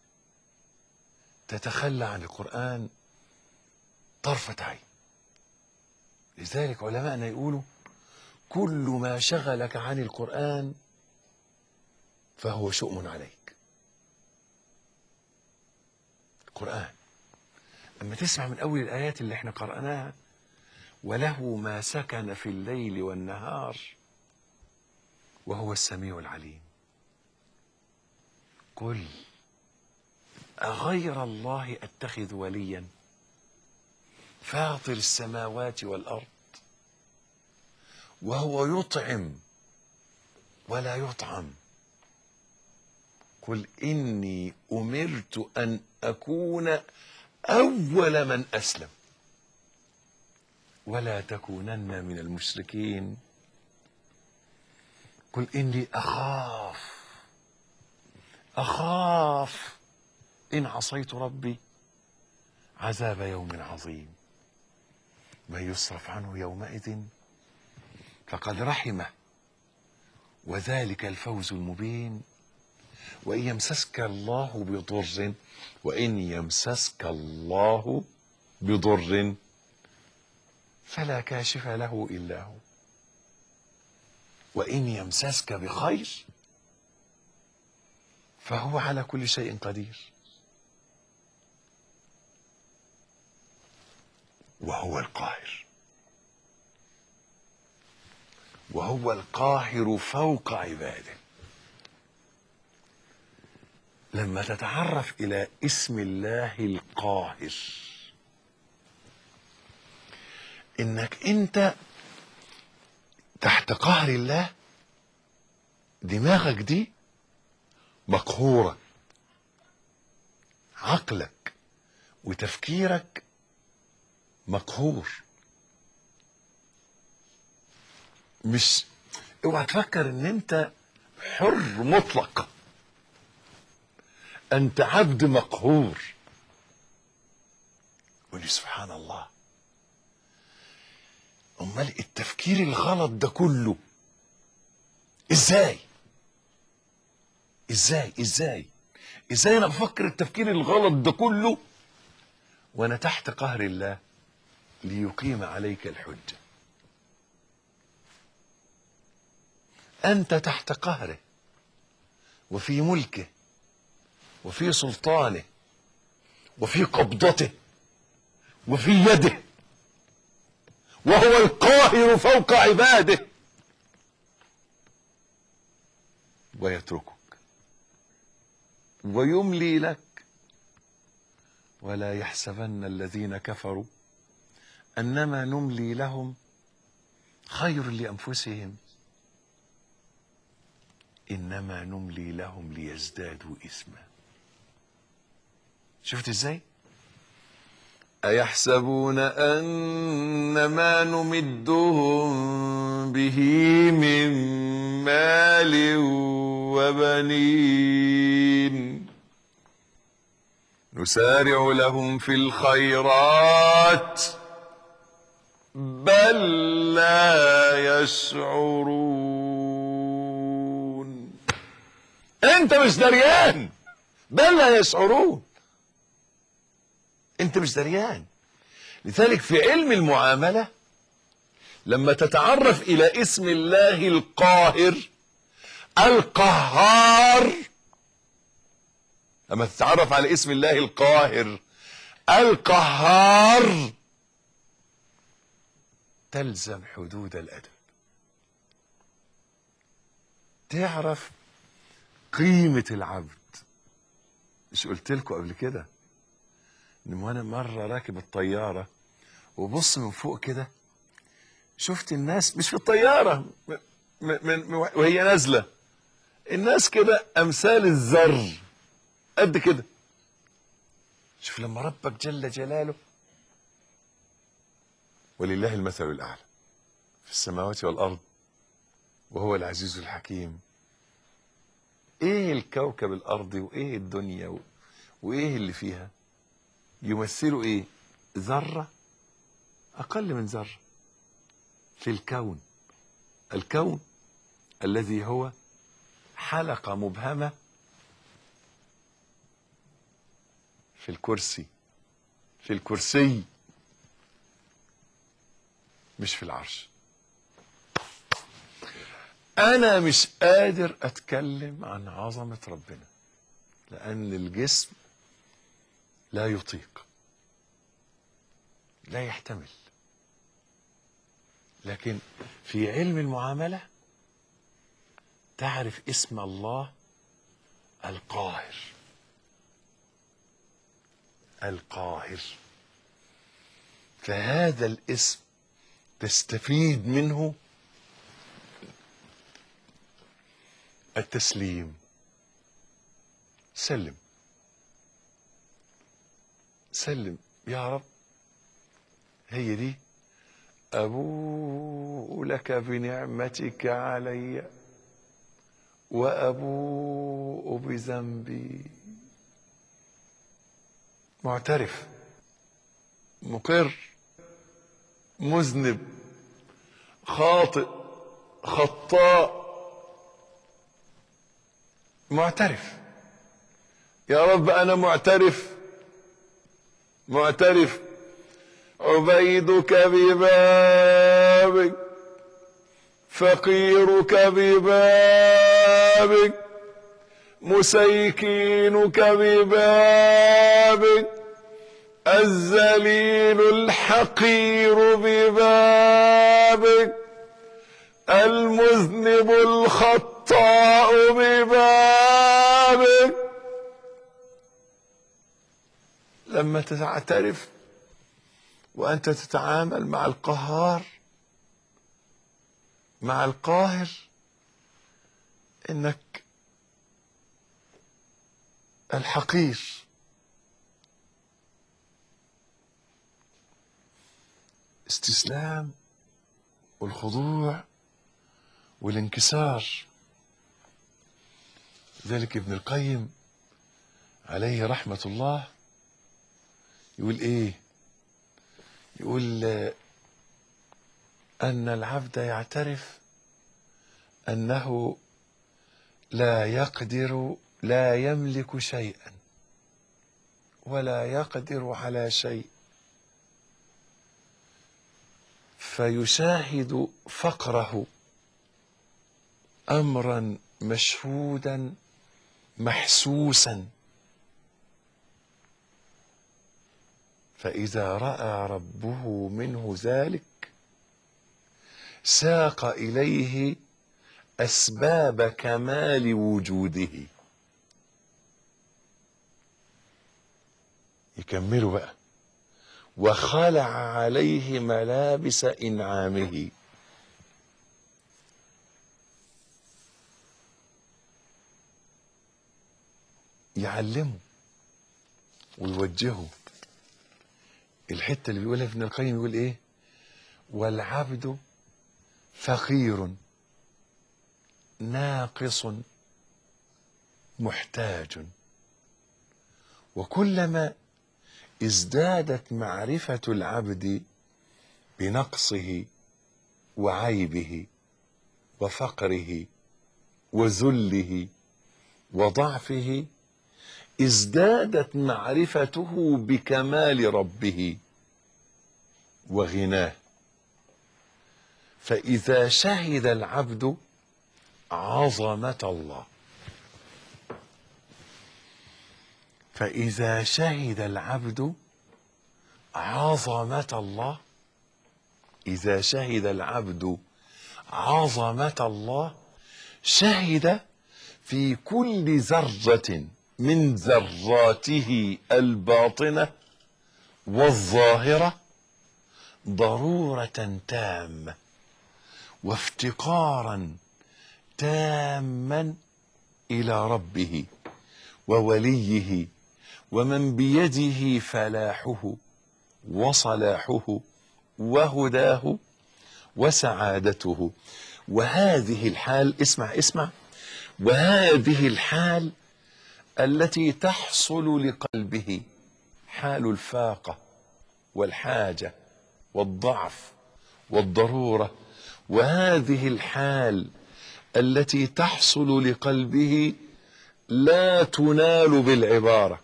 تتخلى عن القرآن طرفة عين لذلك علماءنا يقولوا كل ما شغلك عن القرآن فهو شؤم عليك القرآن لما تسمع من أول الآيات اللي احنا قرأناها وله ما سكن في الليل والنهار وهو السميع العليم قل أغير الله أتخذ وليا فاطر السماوات والأرض وهو يطعم ولا يطعم قل إني أمرت أن أكون أول من أسلم ولا تكونن من المشركين قل إني أخاف أخاف إن عصيت ربي عذاب يوم عظيم من يصرف عنه يومئذ فقد رحمه وذلك الفوز المبين وإن يمسسك الله بضر وإن يمسسك الله بضر فلا كاشف له إلا هو وإن يمسسك بخير فهو على كل شيء قدير وهو القاهر وهو القاهر فوق عباده لما تتعرف الى اسم الله القاهر انك انت تحت قهر الله دماغك دي مقهوره عقلك وتفكيرك مقهور مش اوعى تفكر ان انت حر مطلق انت عبد مقهور قول لي سبحان الله امال التفكير الغلط ده كله ازاي ازاي ازاي ازاي انا بفكر التفكير الغلط ده كله وانا تحت قهر الله ليقيم عليك الحجه انت تحت قهره وفي ملكه وفي سلطانه وفي قبضته وفي يده وهو القاهر فوق عباده ويتركك ويملي لك ولا يحسبن الذين كفروا انما نملي لهم خير لانفسهم انما نملي لهم ليزدادوا اثما شفت ازاي ايحسبون ان ما نمدهم به من مال وبنين نسارع لهم في الخيرات بل لا يشعرون انت مش دريان بل لا يشعرون انت مش دريان لذلك في علم المعامله لما تتعرف الى اسم الله القاهر القهار لما تتعرف على اسم الله القاهر القهار تلزم حدود الادب تعرف قيمه العبد مش قلت لكم قبل كده ان وانا مره راكب الطياره وبص من فوق كده شفت الناس مش في الطياره م- م- من وهي نازله الناس كده امثال الذر قد كده شوف لما ربك جل جلاله ولله المثل الاعلى في السماوات والارض وهو العزيز الحكيم ايه الكوكب الارضي وايه الدنيا و- وايه اللي فيها يمثلوا ايه ذره اقل من ذره في الكون الكون الذي هو حلقه مبهمه في الكرسي في الكرسي مش في العرش انا مش قادر اتكلم عن عظمه ربنا لان الجسم لا يطيق لا يحتمل لكن في علم المعامله تعرف اسم الله القاهر القاهر فهذا الاسم تستفيد منه التسليم سلم سلم يا رب هي دي أبوء لك بنعمتك علي وأبوء بذنبي معترف مقر مذنب خاطئ خطاء معترف يا رب انا معترف معترف عبيدك ببابك فقيرك ببابك مسيكينك ببابك الذليل الحقير ببابك المذنب الخطاء ببابك لما تعترف وانت تتعامل مع القهار مع القاهر انك الحقير استسلام والخضوع والانكسار ذلك ابن القيم عليه رحمة الله يقول ايه يقول آه، أن العبد يعترف أنه لا يقدر لا يملك شيئا ولا يقدر على شيء فيشاهد فقره امرا مشهودا محسوسا فاذا راى ربه منه ذلك ساق اليه اسباب كمال وجوده يكملوا بقى وخلع عليه ملابس انعامه يعلمه ويوجهه الحته اللي بيقولها ابن القيم يقول ايه والعبد فقير ناقص محتاج وكلما ازدادت معرفه العبد بنقصه وعيبه وفقره وذله وضعفه ازدادت معرفته بكمال ربه وغناه فاذا شهد العبد عظمه الله فاذا شهد العبد عظمه الله اذا شهد العبد عظمه الله شهد في كل ذره من ذراته الباطنه والظاهره ضروره تامه وافتقارا تاما الى ربه ووليه ومن بيده فلاحه وصلاحه وهداه وسعادته وهذه الحال اسمع اسمع وهذه الحال التي تحصل لقلبه حال الفاقه والحاجه والضعف والضروره وهذه الحال التي تحصل لقلبه لا تنال بالعباره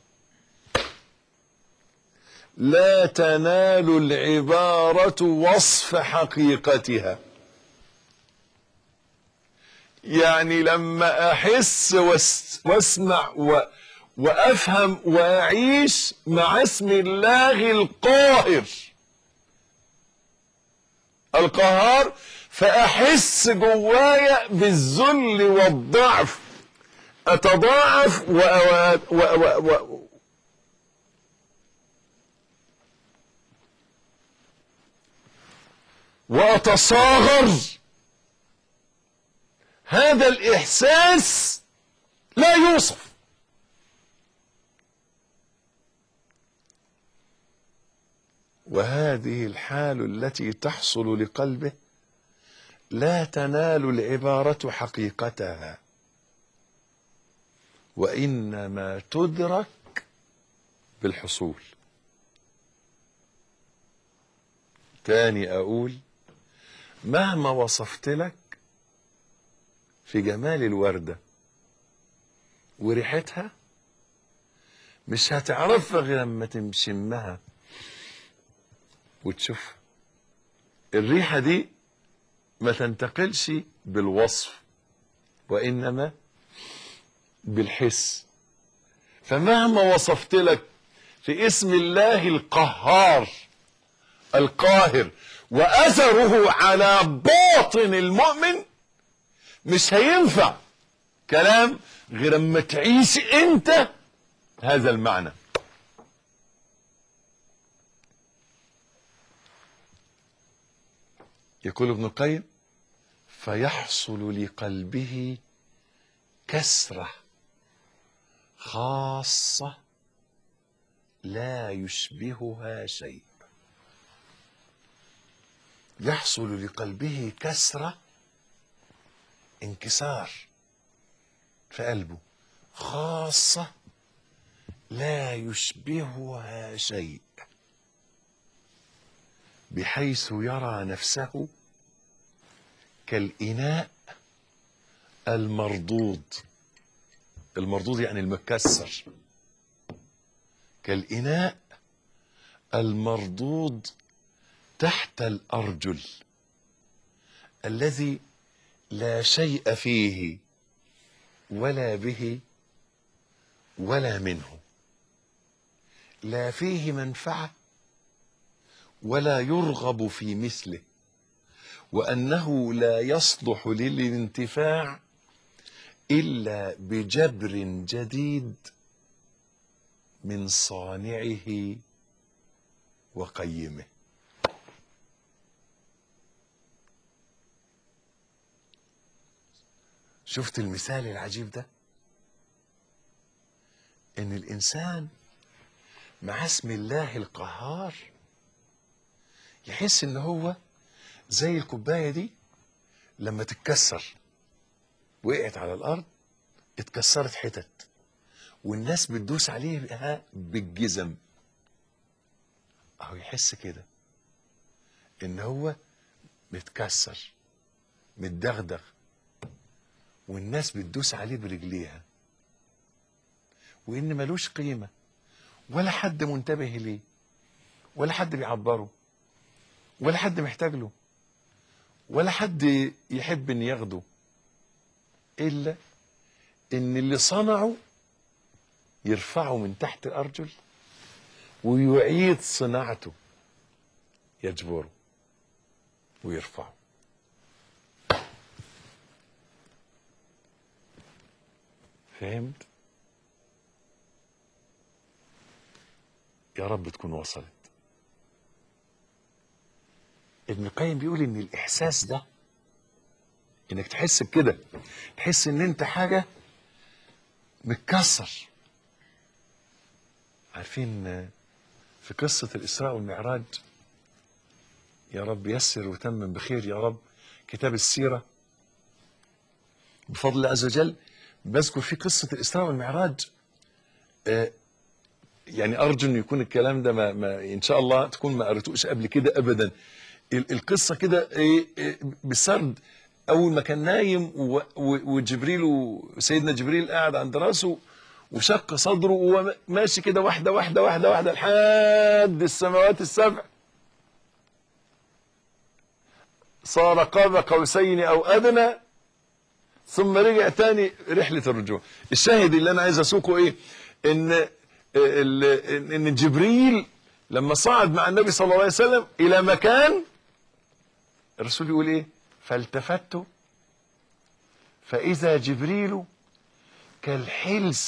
لا تنال العباره وصف حقيقتها يعني لما احس واس- واسمع و وافهم واعيش مع اسم الله القاهر القهار فاحس جوايا بالذل والضعف اتضاعف و... و... و... و... و... واتصاغر هذا الاحساس لا يوصف وهذه الحال التي تحصل لقلبه لا تنال العباره حقيقتها وانما تدرك بالحصول تاني اقول مهما وصفت لك في جمال الورده وريحتها مش هتعرفها غير لما تشمها وتشوفها الريحه دي ما تنتقلش بالوصف وانما بالحس فمهما وصفت لك في اسم الله القهار القاهر واثره على باطن المؤمن مش هينفع كلام غير اما تعيش انت هذا المعنى يقول ابن القيم فيحصل لقلبه كسره خاصه لا يشبهها شيء يحصل لقلبه كسره انكسار في قلبه خاصه لا يشبهها شيء بحيث يرى نفسه كالإناء المردود المردود يعني المكسر كالإناء المردود تحت الأرجل الذي لا شيء فيه ولا به ولا منه لا فيه منفعه ولا يرغب في مثله وانه لا يصلح للانتفاع الا بجبر جديد من صانعه وقيمه شفت المثال العجيب ده ان الانسان مع اسم الله القهار يحس ان هو زي الكوبايه دي لما تتكسر وقعت على الارض اتكسرت حتت والناس بتدوس عليها بالجزم اهو يحس كده ان هو متكسر متدغدغ والناس بتدوس عليه برجليها وان ملوش قيمه ولا حد منتبه ليه ولا حد بيعبره ولا حد محتاج له ولا حد يحب ان ياخده الا ان اللي صنعه يرفعه من تحت الارجل ويعيد صناعته يجبره ويرفعه فهمت يا رب تكون وصلت ابن القيم بيقول ان الاحساس ده انك تحس بكده تحس ان انت حاجه متكسر عارفين في قصه الاسراء والمعراج يا رب يسر وتمم بخير يا رب كتاب السيره بفضل الله عز وجل بذكر في قصه الاسراء والمعراج آه يعني ارجو ان يكون الكلام ده ما, ما ان شاء الله تكون ما قريتوش قبل كده ابدا ال- القصه كده إيه إيه بسرد اول ما كان نايم و- و- وجبريل وسيدنا جبريل قاعد عند راسه وشق صدره وهو ماشي كده واحده واحده واحده واحده لحد السماوات السبع صار قاب قوسين او ادنى ثم رجع تاني رحله الرجوع الشاهد اللي انا عايز اسوقه ايه ان ال- ان جبريل لما صعد مع النبي صلى الله عليه وسلم الى مكان الرسول يقول ايه فالتفت فاذا جبريل كالحلس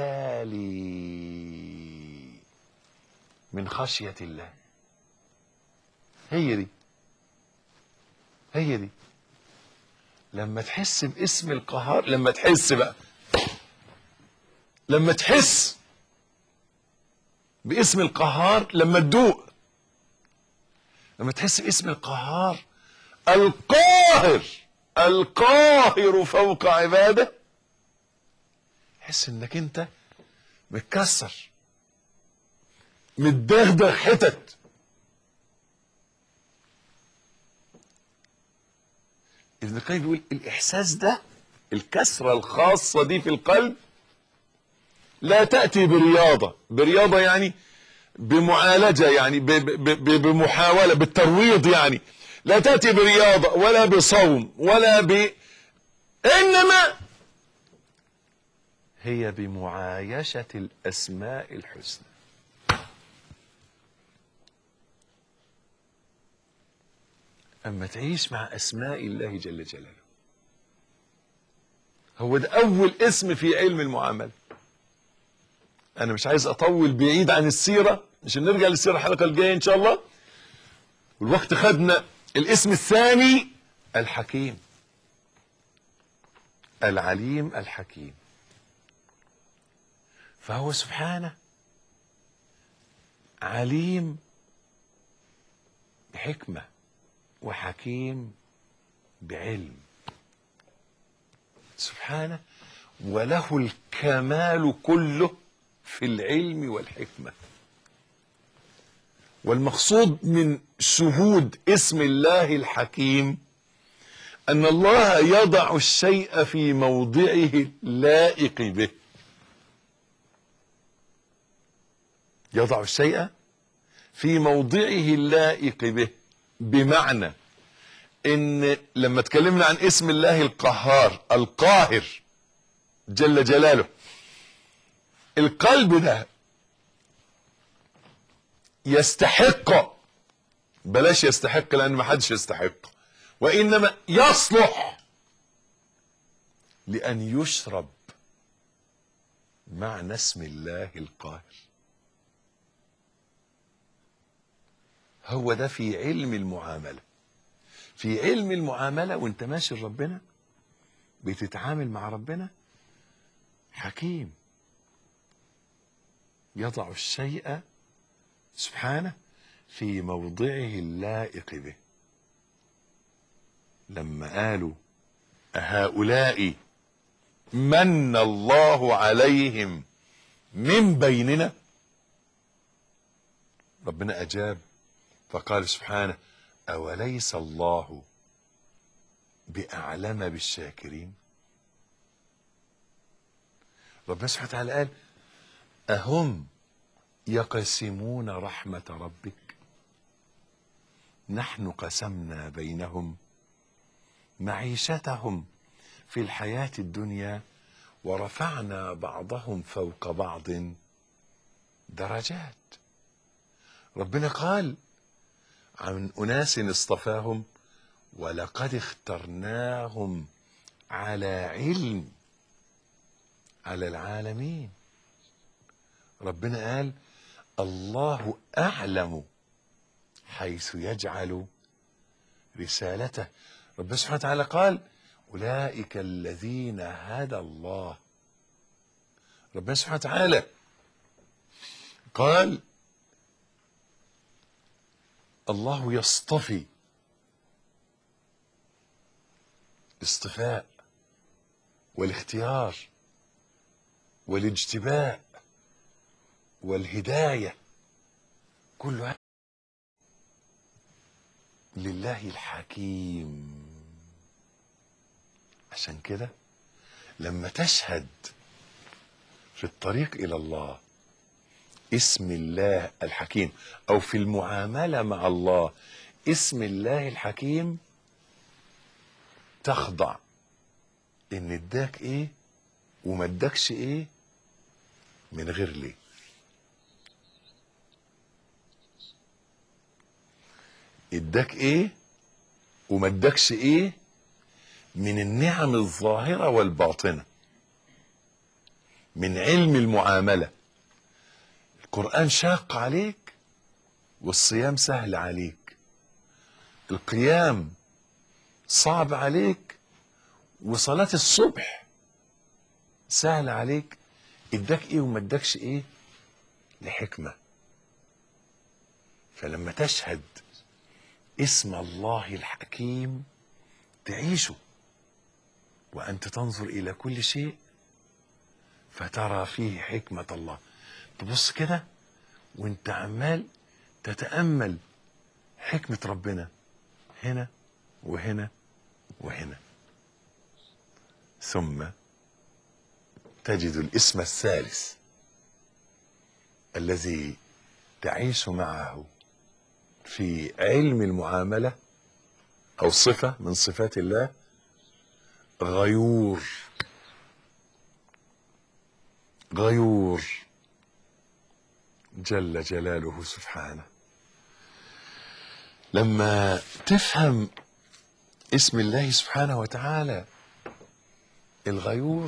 البالي من خشيه الله هي دي هي دي لما تحس باسم القهار لما تحس بقى لما تحس باسم القهار لما تدوق لما تحس باسم القهار القاهر القاهر فوق عباده تحس انك انت متكسر متدغدغ حتت ابن القيم بيقول الاحساس ده الكسره الخاصه دي في القلب لا تأتي برياضة برياضة يعني بمعالجة يعني ب- ب- ب- بمحاولة بالترويض يعني لا تأتي برياضة ولا بصوم ولا ب إنما هي بمعايشة الأسماء الحسنى أما تعيش مع أسماء الله جل جلاله هو ده أول اسم في علم المعاملة انا مش عايز اطول بعيد عن السيره عشان نرجع للسيره الحلقه الجايه ان شاء الله والوقت خدنا الاسم الثاني الحكيم العليم الحكيم فهو سبحانه عليم بحكمه وحكيم بعلم سبحانه وله الكمال كله في العلم والحكمة والمقصود من شهود اسم الله الحكيم ان الله يضع الشيء في موضعه اللائق به يضع الشيء في موضعه اللائق به بمعنى ان لما اتكلمنا عن اسم الله القهار القاهر جل جلاله القلب ده يستحق بلاش يستحق لان ما حدش يستحق وانما يصلح لان يشرب معنى اسم الله القاهر هو ده في علم المعامله في علم المعامله وانت ماشي لربنا بتتعامل مع ربنا حكيم يضع الشيء سبحانه في موضعه اللائق به لما قالوا أهؤلاء من الله عليهم من بيننا ربنا أجاب فقال سبحانه أوليس الله بأعلم بالشاكرين ربنا سبحانه وتعالى قال أهم يقسمون رحمة ربك نحن قسمنا بينهم معيشتهم في الحياة الدنيا ورفعنا بعضهم فوق بعض درجات ربنا قال عن أناس اصطفاهم ولقد اخترناهم على علم على العالمين ربنا قال الله أعلم حيث يجعل رسالته ربنا سبحانه وتعالى قال أولئك الذين هدى الله ربنا سبحانه وتعالى قال الله يصطفي اصطفاء والاختيار والاجتباء والهداية كل هذا لله الحكيم عشان كده لما تشهد في الطريق إلى الله اسم الله الحكيم أو في المعاملة مع الله اسم الله الحكيم تخضع إن اداك إيه وما اداكش إيه من غير ليه اداك ايه وما اداكش ايه من النعم الظاهرة والباطنة من علم المعاملة القرآن شاق عليك والصيام سهل عليك القيام صعب عليك وصلاة الصبح سهل عليك اداك ايه وما اداكش ايه لحكمة فلما تشهد اسم الله الحكيم تعيشه وانت تنظر الى كل شيء فترى فيه حكمة الله تبص كده وانت عمال تتأمل حكمة ربنا هنا وهنا وهنا ثم تجد الاسم الثالث الذي تعيش معه في علم المعاملة أو صفة من صفات الله غيور غيور جل جلاله سبحانه لما تفهم اسم الله سبحانه وتعالى الغيور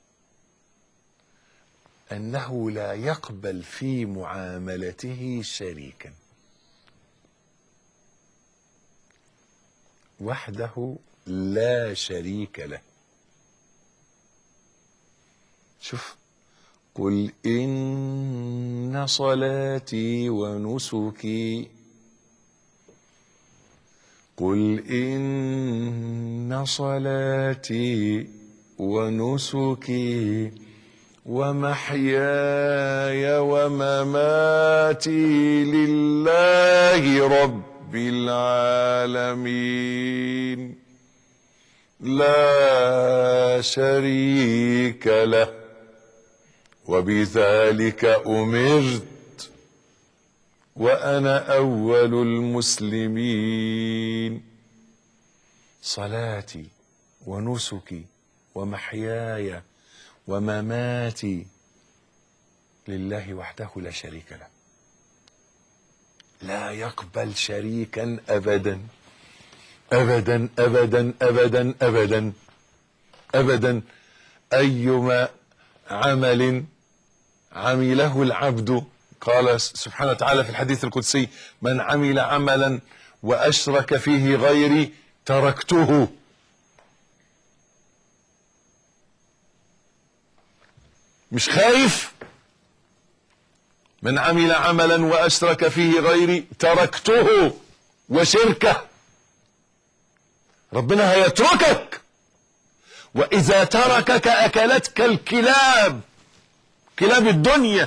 انه لا يقبل في معاملته شريكا وحده لا شريك له شوف قل ان صلاتي ونسكي قل ان صلاتي ونسكي ومحياي ومماتي لله لله رب العالمين لا شريك له وبذلك امرت وانا اول المسلمين صلاتي ونسكي ومحياي ومماتي لله وحده لا شريك له لا يقبل شريكا ابدا ابدا ابدا ابدا ابدا ابدا ايما عمل عمله العبد قال سبحانه وتعالى في الحديث القدسي من عمل عملا واشرك فيه غيري تركته مش خايف من عمل عملا واشرك فيه غيري تركته وشركه ربنا هيتركك واذا تركك اكلتك الكلاب كلاب الدنيا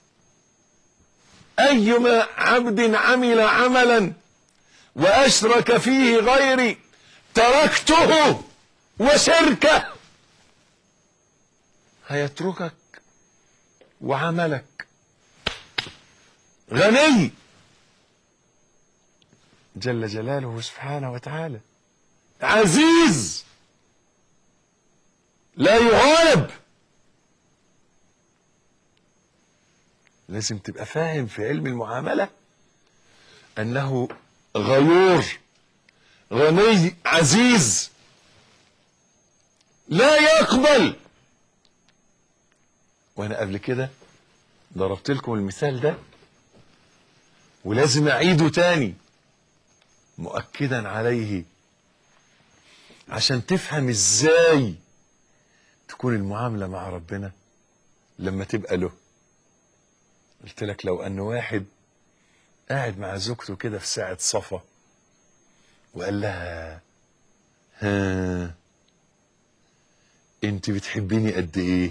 ايما عبد عمل عملا واشرك فيه غيري تركته وشركه هيتركك وعملك غني جل جلاله سبحانه وتعالى عزيز لا يغالب لازم تبقى فاهم في علم المعاملة أنه غيور غني عزيز لا يقبل وأنا قبل كده ضربت لكم المثال ده ولازم أعيده تاني مؤكدا عليه عشان تفهم ازاي تكون المعاملة مع ربنا لما تبقى له قلت لك لو ان واحد قاعد مع زوجته كده في ساعة صفا وقال لها ها انت بتحبيني قد ايه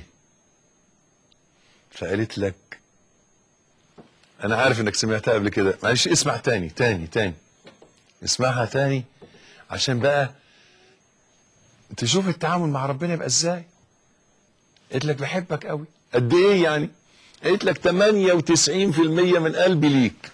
فقالت لك انا عارف انك سمعتها قبل كده معلش اسمع تاني تاني تاني اسمعها تاني عشان بقى تشوف التعامل مع ربنا يبقى ازاي قلت لك بحبك قوي قد ايه يعني قلت لك 98% من قلبي ليك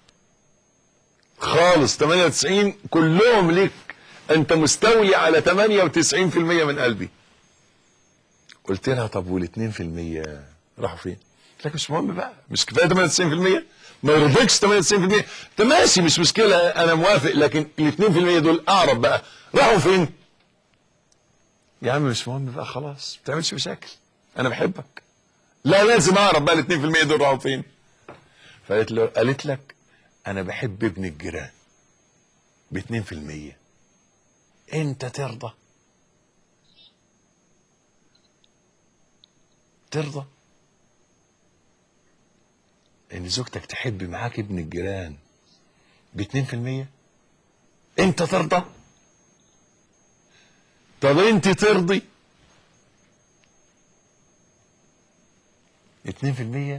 خالص 98 كلهم ليك انت مستولي على 98% من قلبي قلت لها طب وال 2% راحوا فين؟ قلت لك مش مهم بقى مش كفايه 98% ما يرضيكش 98% انت ماشي مش مشكله انا موافق لكن ال 2% دول اعرب بقى راحوا فين؟ يا عم مش مهم بقى خلاص ما تعملش مشاكل انا بحبك لا لازم اعرف بقى ال 2% دول راحوا فين فقالت له قالت لك انا بحب ابن الجيران ب 2% انت ترضى ترضى ان زوجتك تحب معاك ابن الجيران ب 2% انت ترضى طب انت ترضي 2%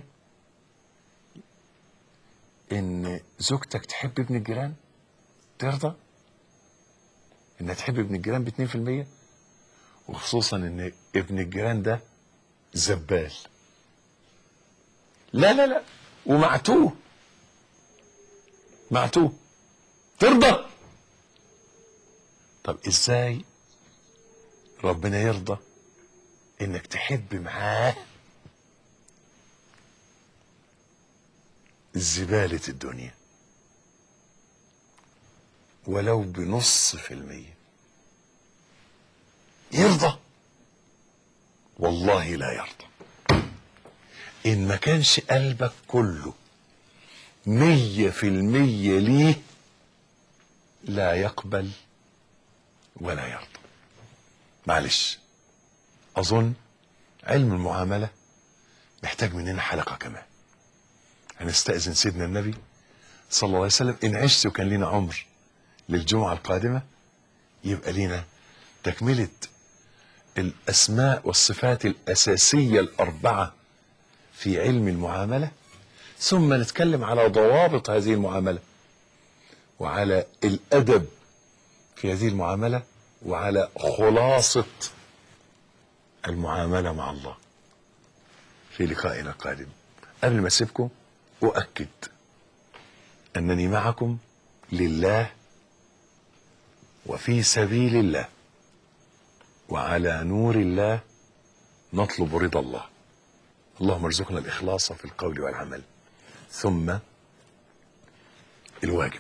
ان زوجتك تحب ابن الجيران ترضى انها تحب ابن الجيران ب 2% وخصوصا ان ابن الجيران ده زبال لا لا لا ومعتوه معتوه ترضى طب ازاي ربنا يرضى انك تحب معاه زبالة الدنيا ولو بنص في المية يرضى والله لا يرضى إن ما كانش قلبك كله مية في المية ليه لا يقبل ولا يرضى معلش أظن علم المعاملة محتاج مننا حلقة كمان هنستأذن سيدنا النبي صلى الله عليه وسلم إن عشت وكان لنا عمر للجمعة القادمة يبقى لنا تكملة الأسماء والصفات الأساسية الأربعة في علم المعاملة ثم نتكلم على ضوابط هذه المعاملة وعلى الادب في هذه المعامله وعلى خلاصه المعامله مع الله في لقائنا القادم قبل ما اسيبكم اؤكد انني معكم لله وفي سبيل الله وعلى نور الله نطلب رضا الله اللهم ارزقنا الاخلاص في القول والعمل ثم الواجب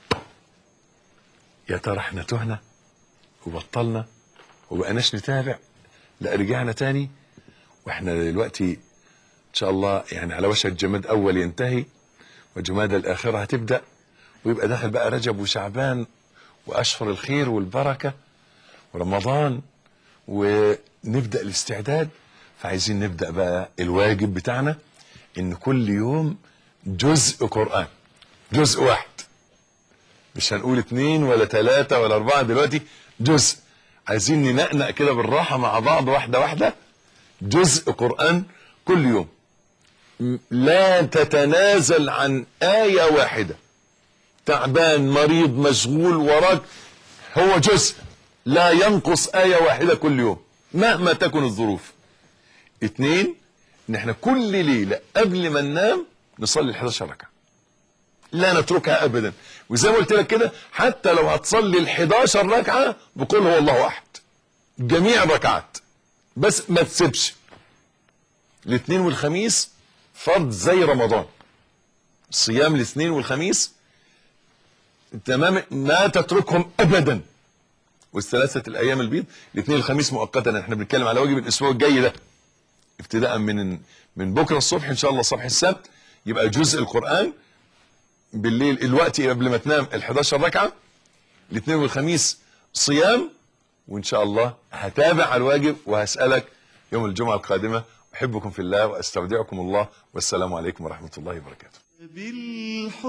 يا ترى احنا تهنا وبطلنا وبقناش نتابع لا رجعنا تاني واحنا دلوقتي ان شاء الله يعني على وشك جماد اول ينتهي وجماد الاخره هتبدا ويبقى داخل بقى رجب وشعبان واشهر الخير والبركه ورمضان ونبدا الاستعداد فعايزين نبدا بقى الواجب بتاعنا ان كل يوم جزء قران جزء واحد مش هنقول اتنين ولا تلاتة ولا اربعة دلوقتي جزء عايزين ننقنق كده بالراحة مع بعض واحدة واحدة جزء قرآن كل يوم م- لا تتنازل عن آية واحدة تعبان مريض مشغول وراك هو جزء لا ينقص آية واحدة كل يوم مهما تكن الظروف اتنين ان احنا كل ليلة قبل ما ننام نصلي ال 11 ركعة لا نتركها ابدا وزي ما قلت لك كده حتى لو هتصلي ال 11 ركعة بقول هو الله احد جميع الركعات بس ما تسيبش الاثنين والخميس فرض زي رمضان صيام الاثنين والخميس تمام ما تتركهم ابدا والثلاثة الايام البيض الاثنين الخميس مؤقتا احنا بنتكلم على واجب الاسبوع الجاي ده ابتداء من من بكره الصبح ان شاء الله صبح السبت يبقى جزء القران بالليل الوقت قبل ما تنام ال 11 ركعه الاثنين والخميس صيام وان شاء الله هتابع على الواجب وهسالك يوم الجمعه القادمه احبكم في الله واستودعكم الله والسلام عليكم ورحمه الله وبركاته بالحب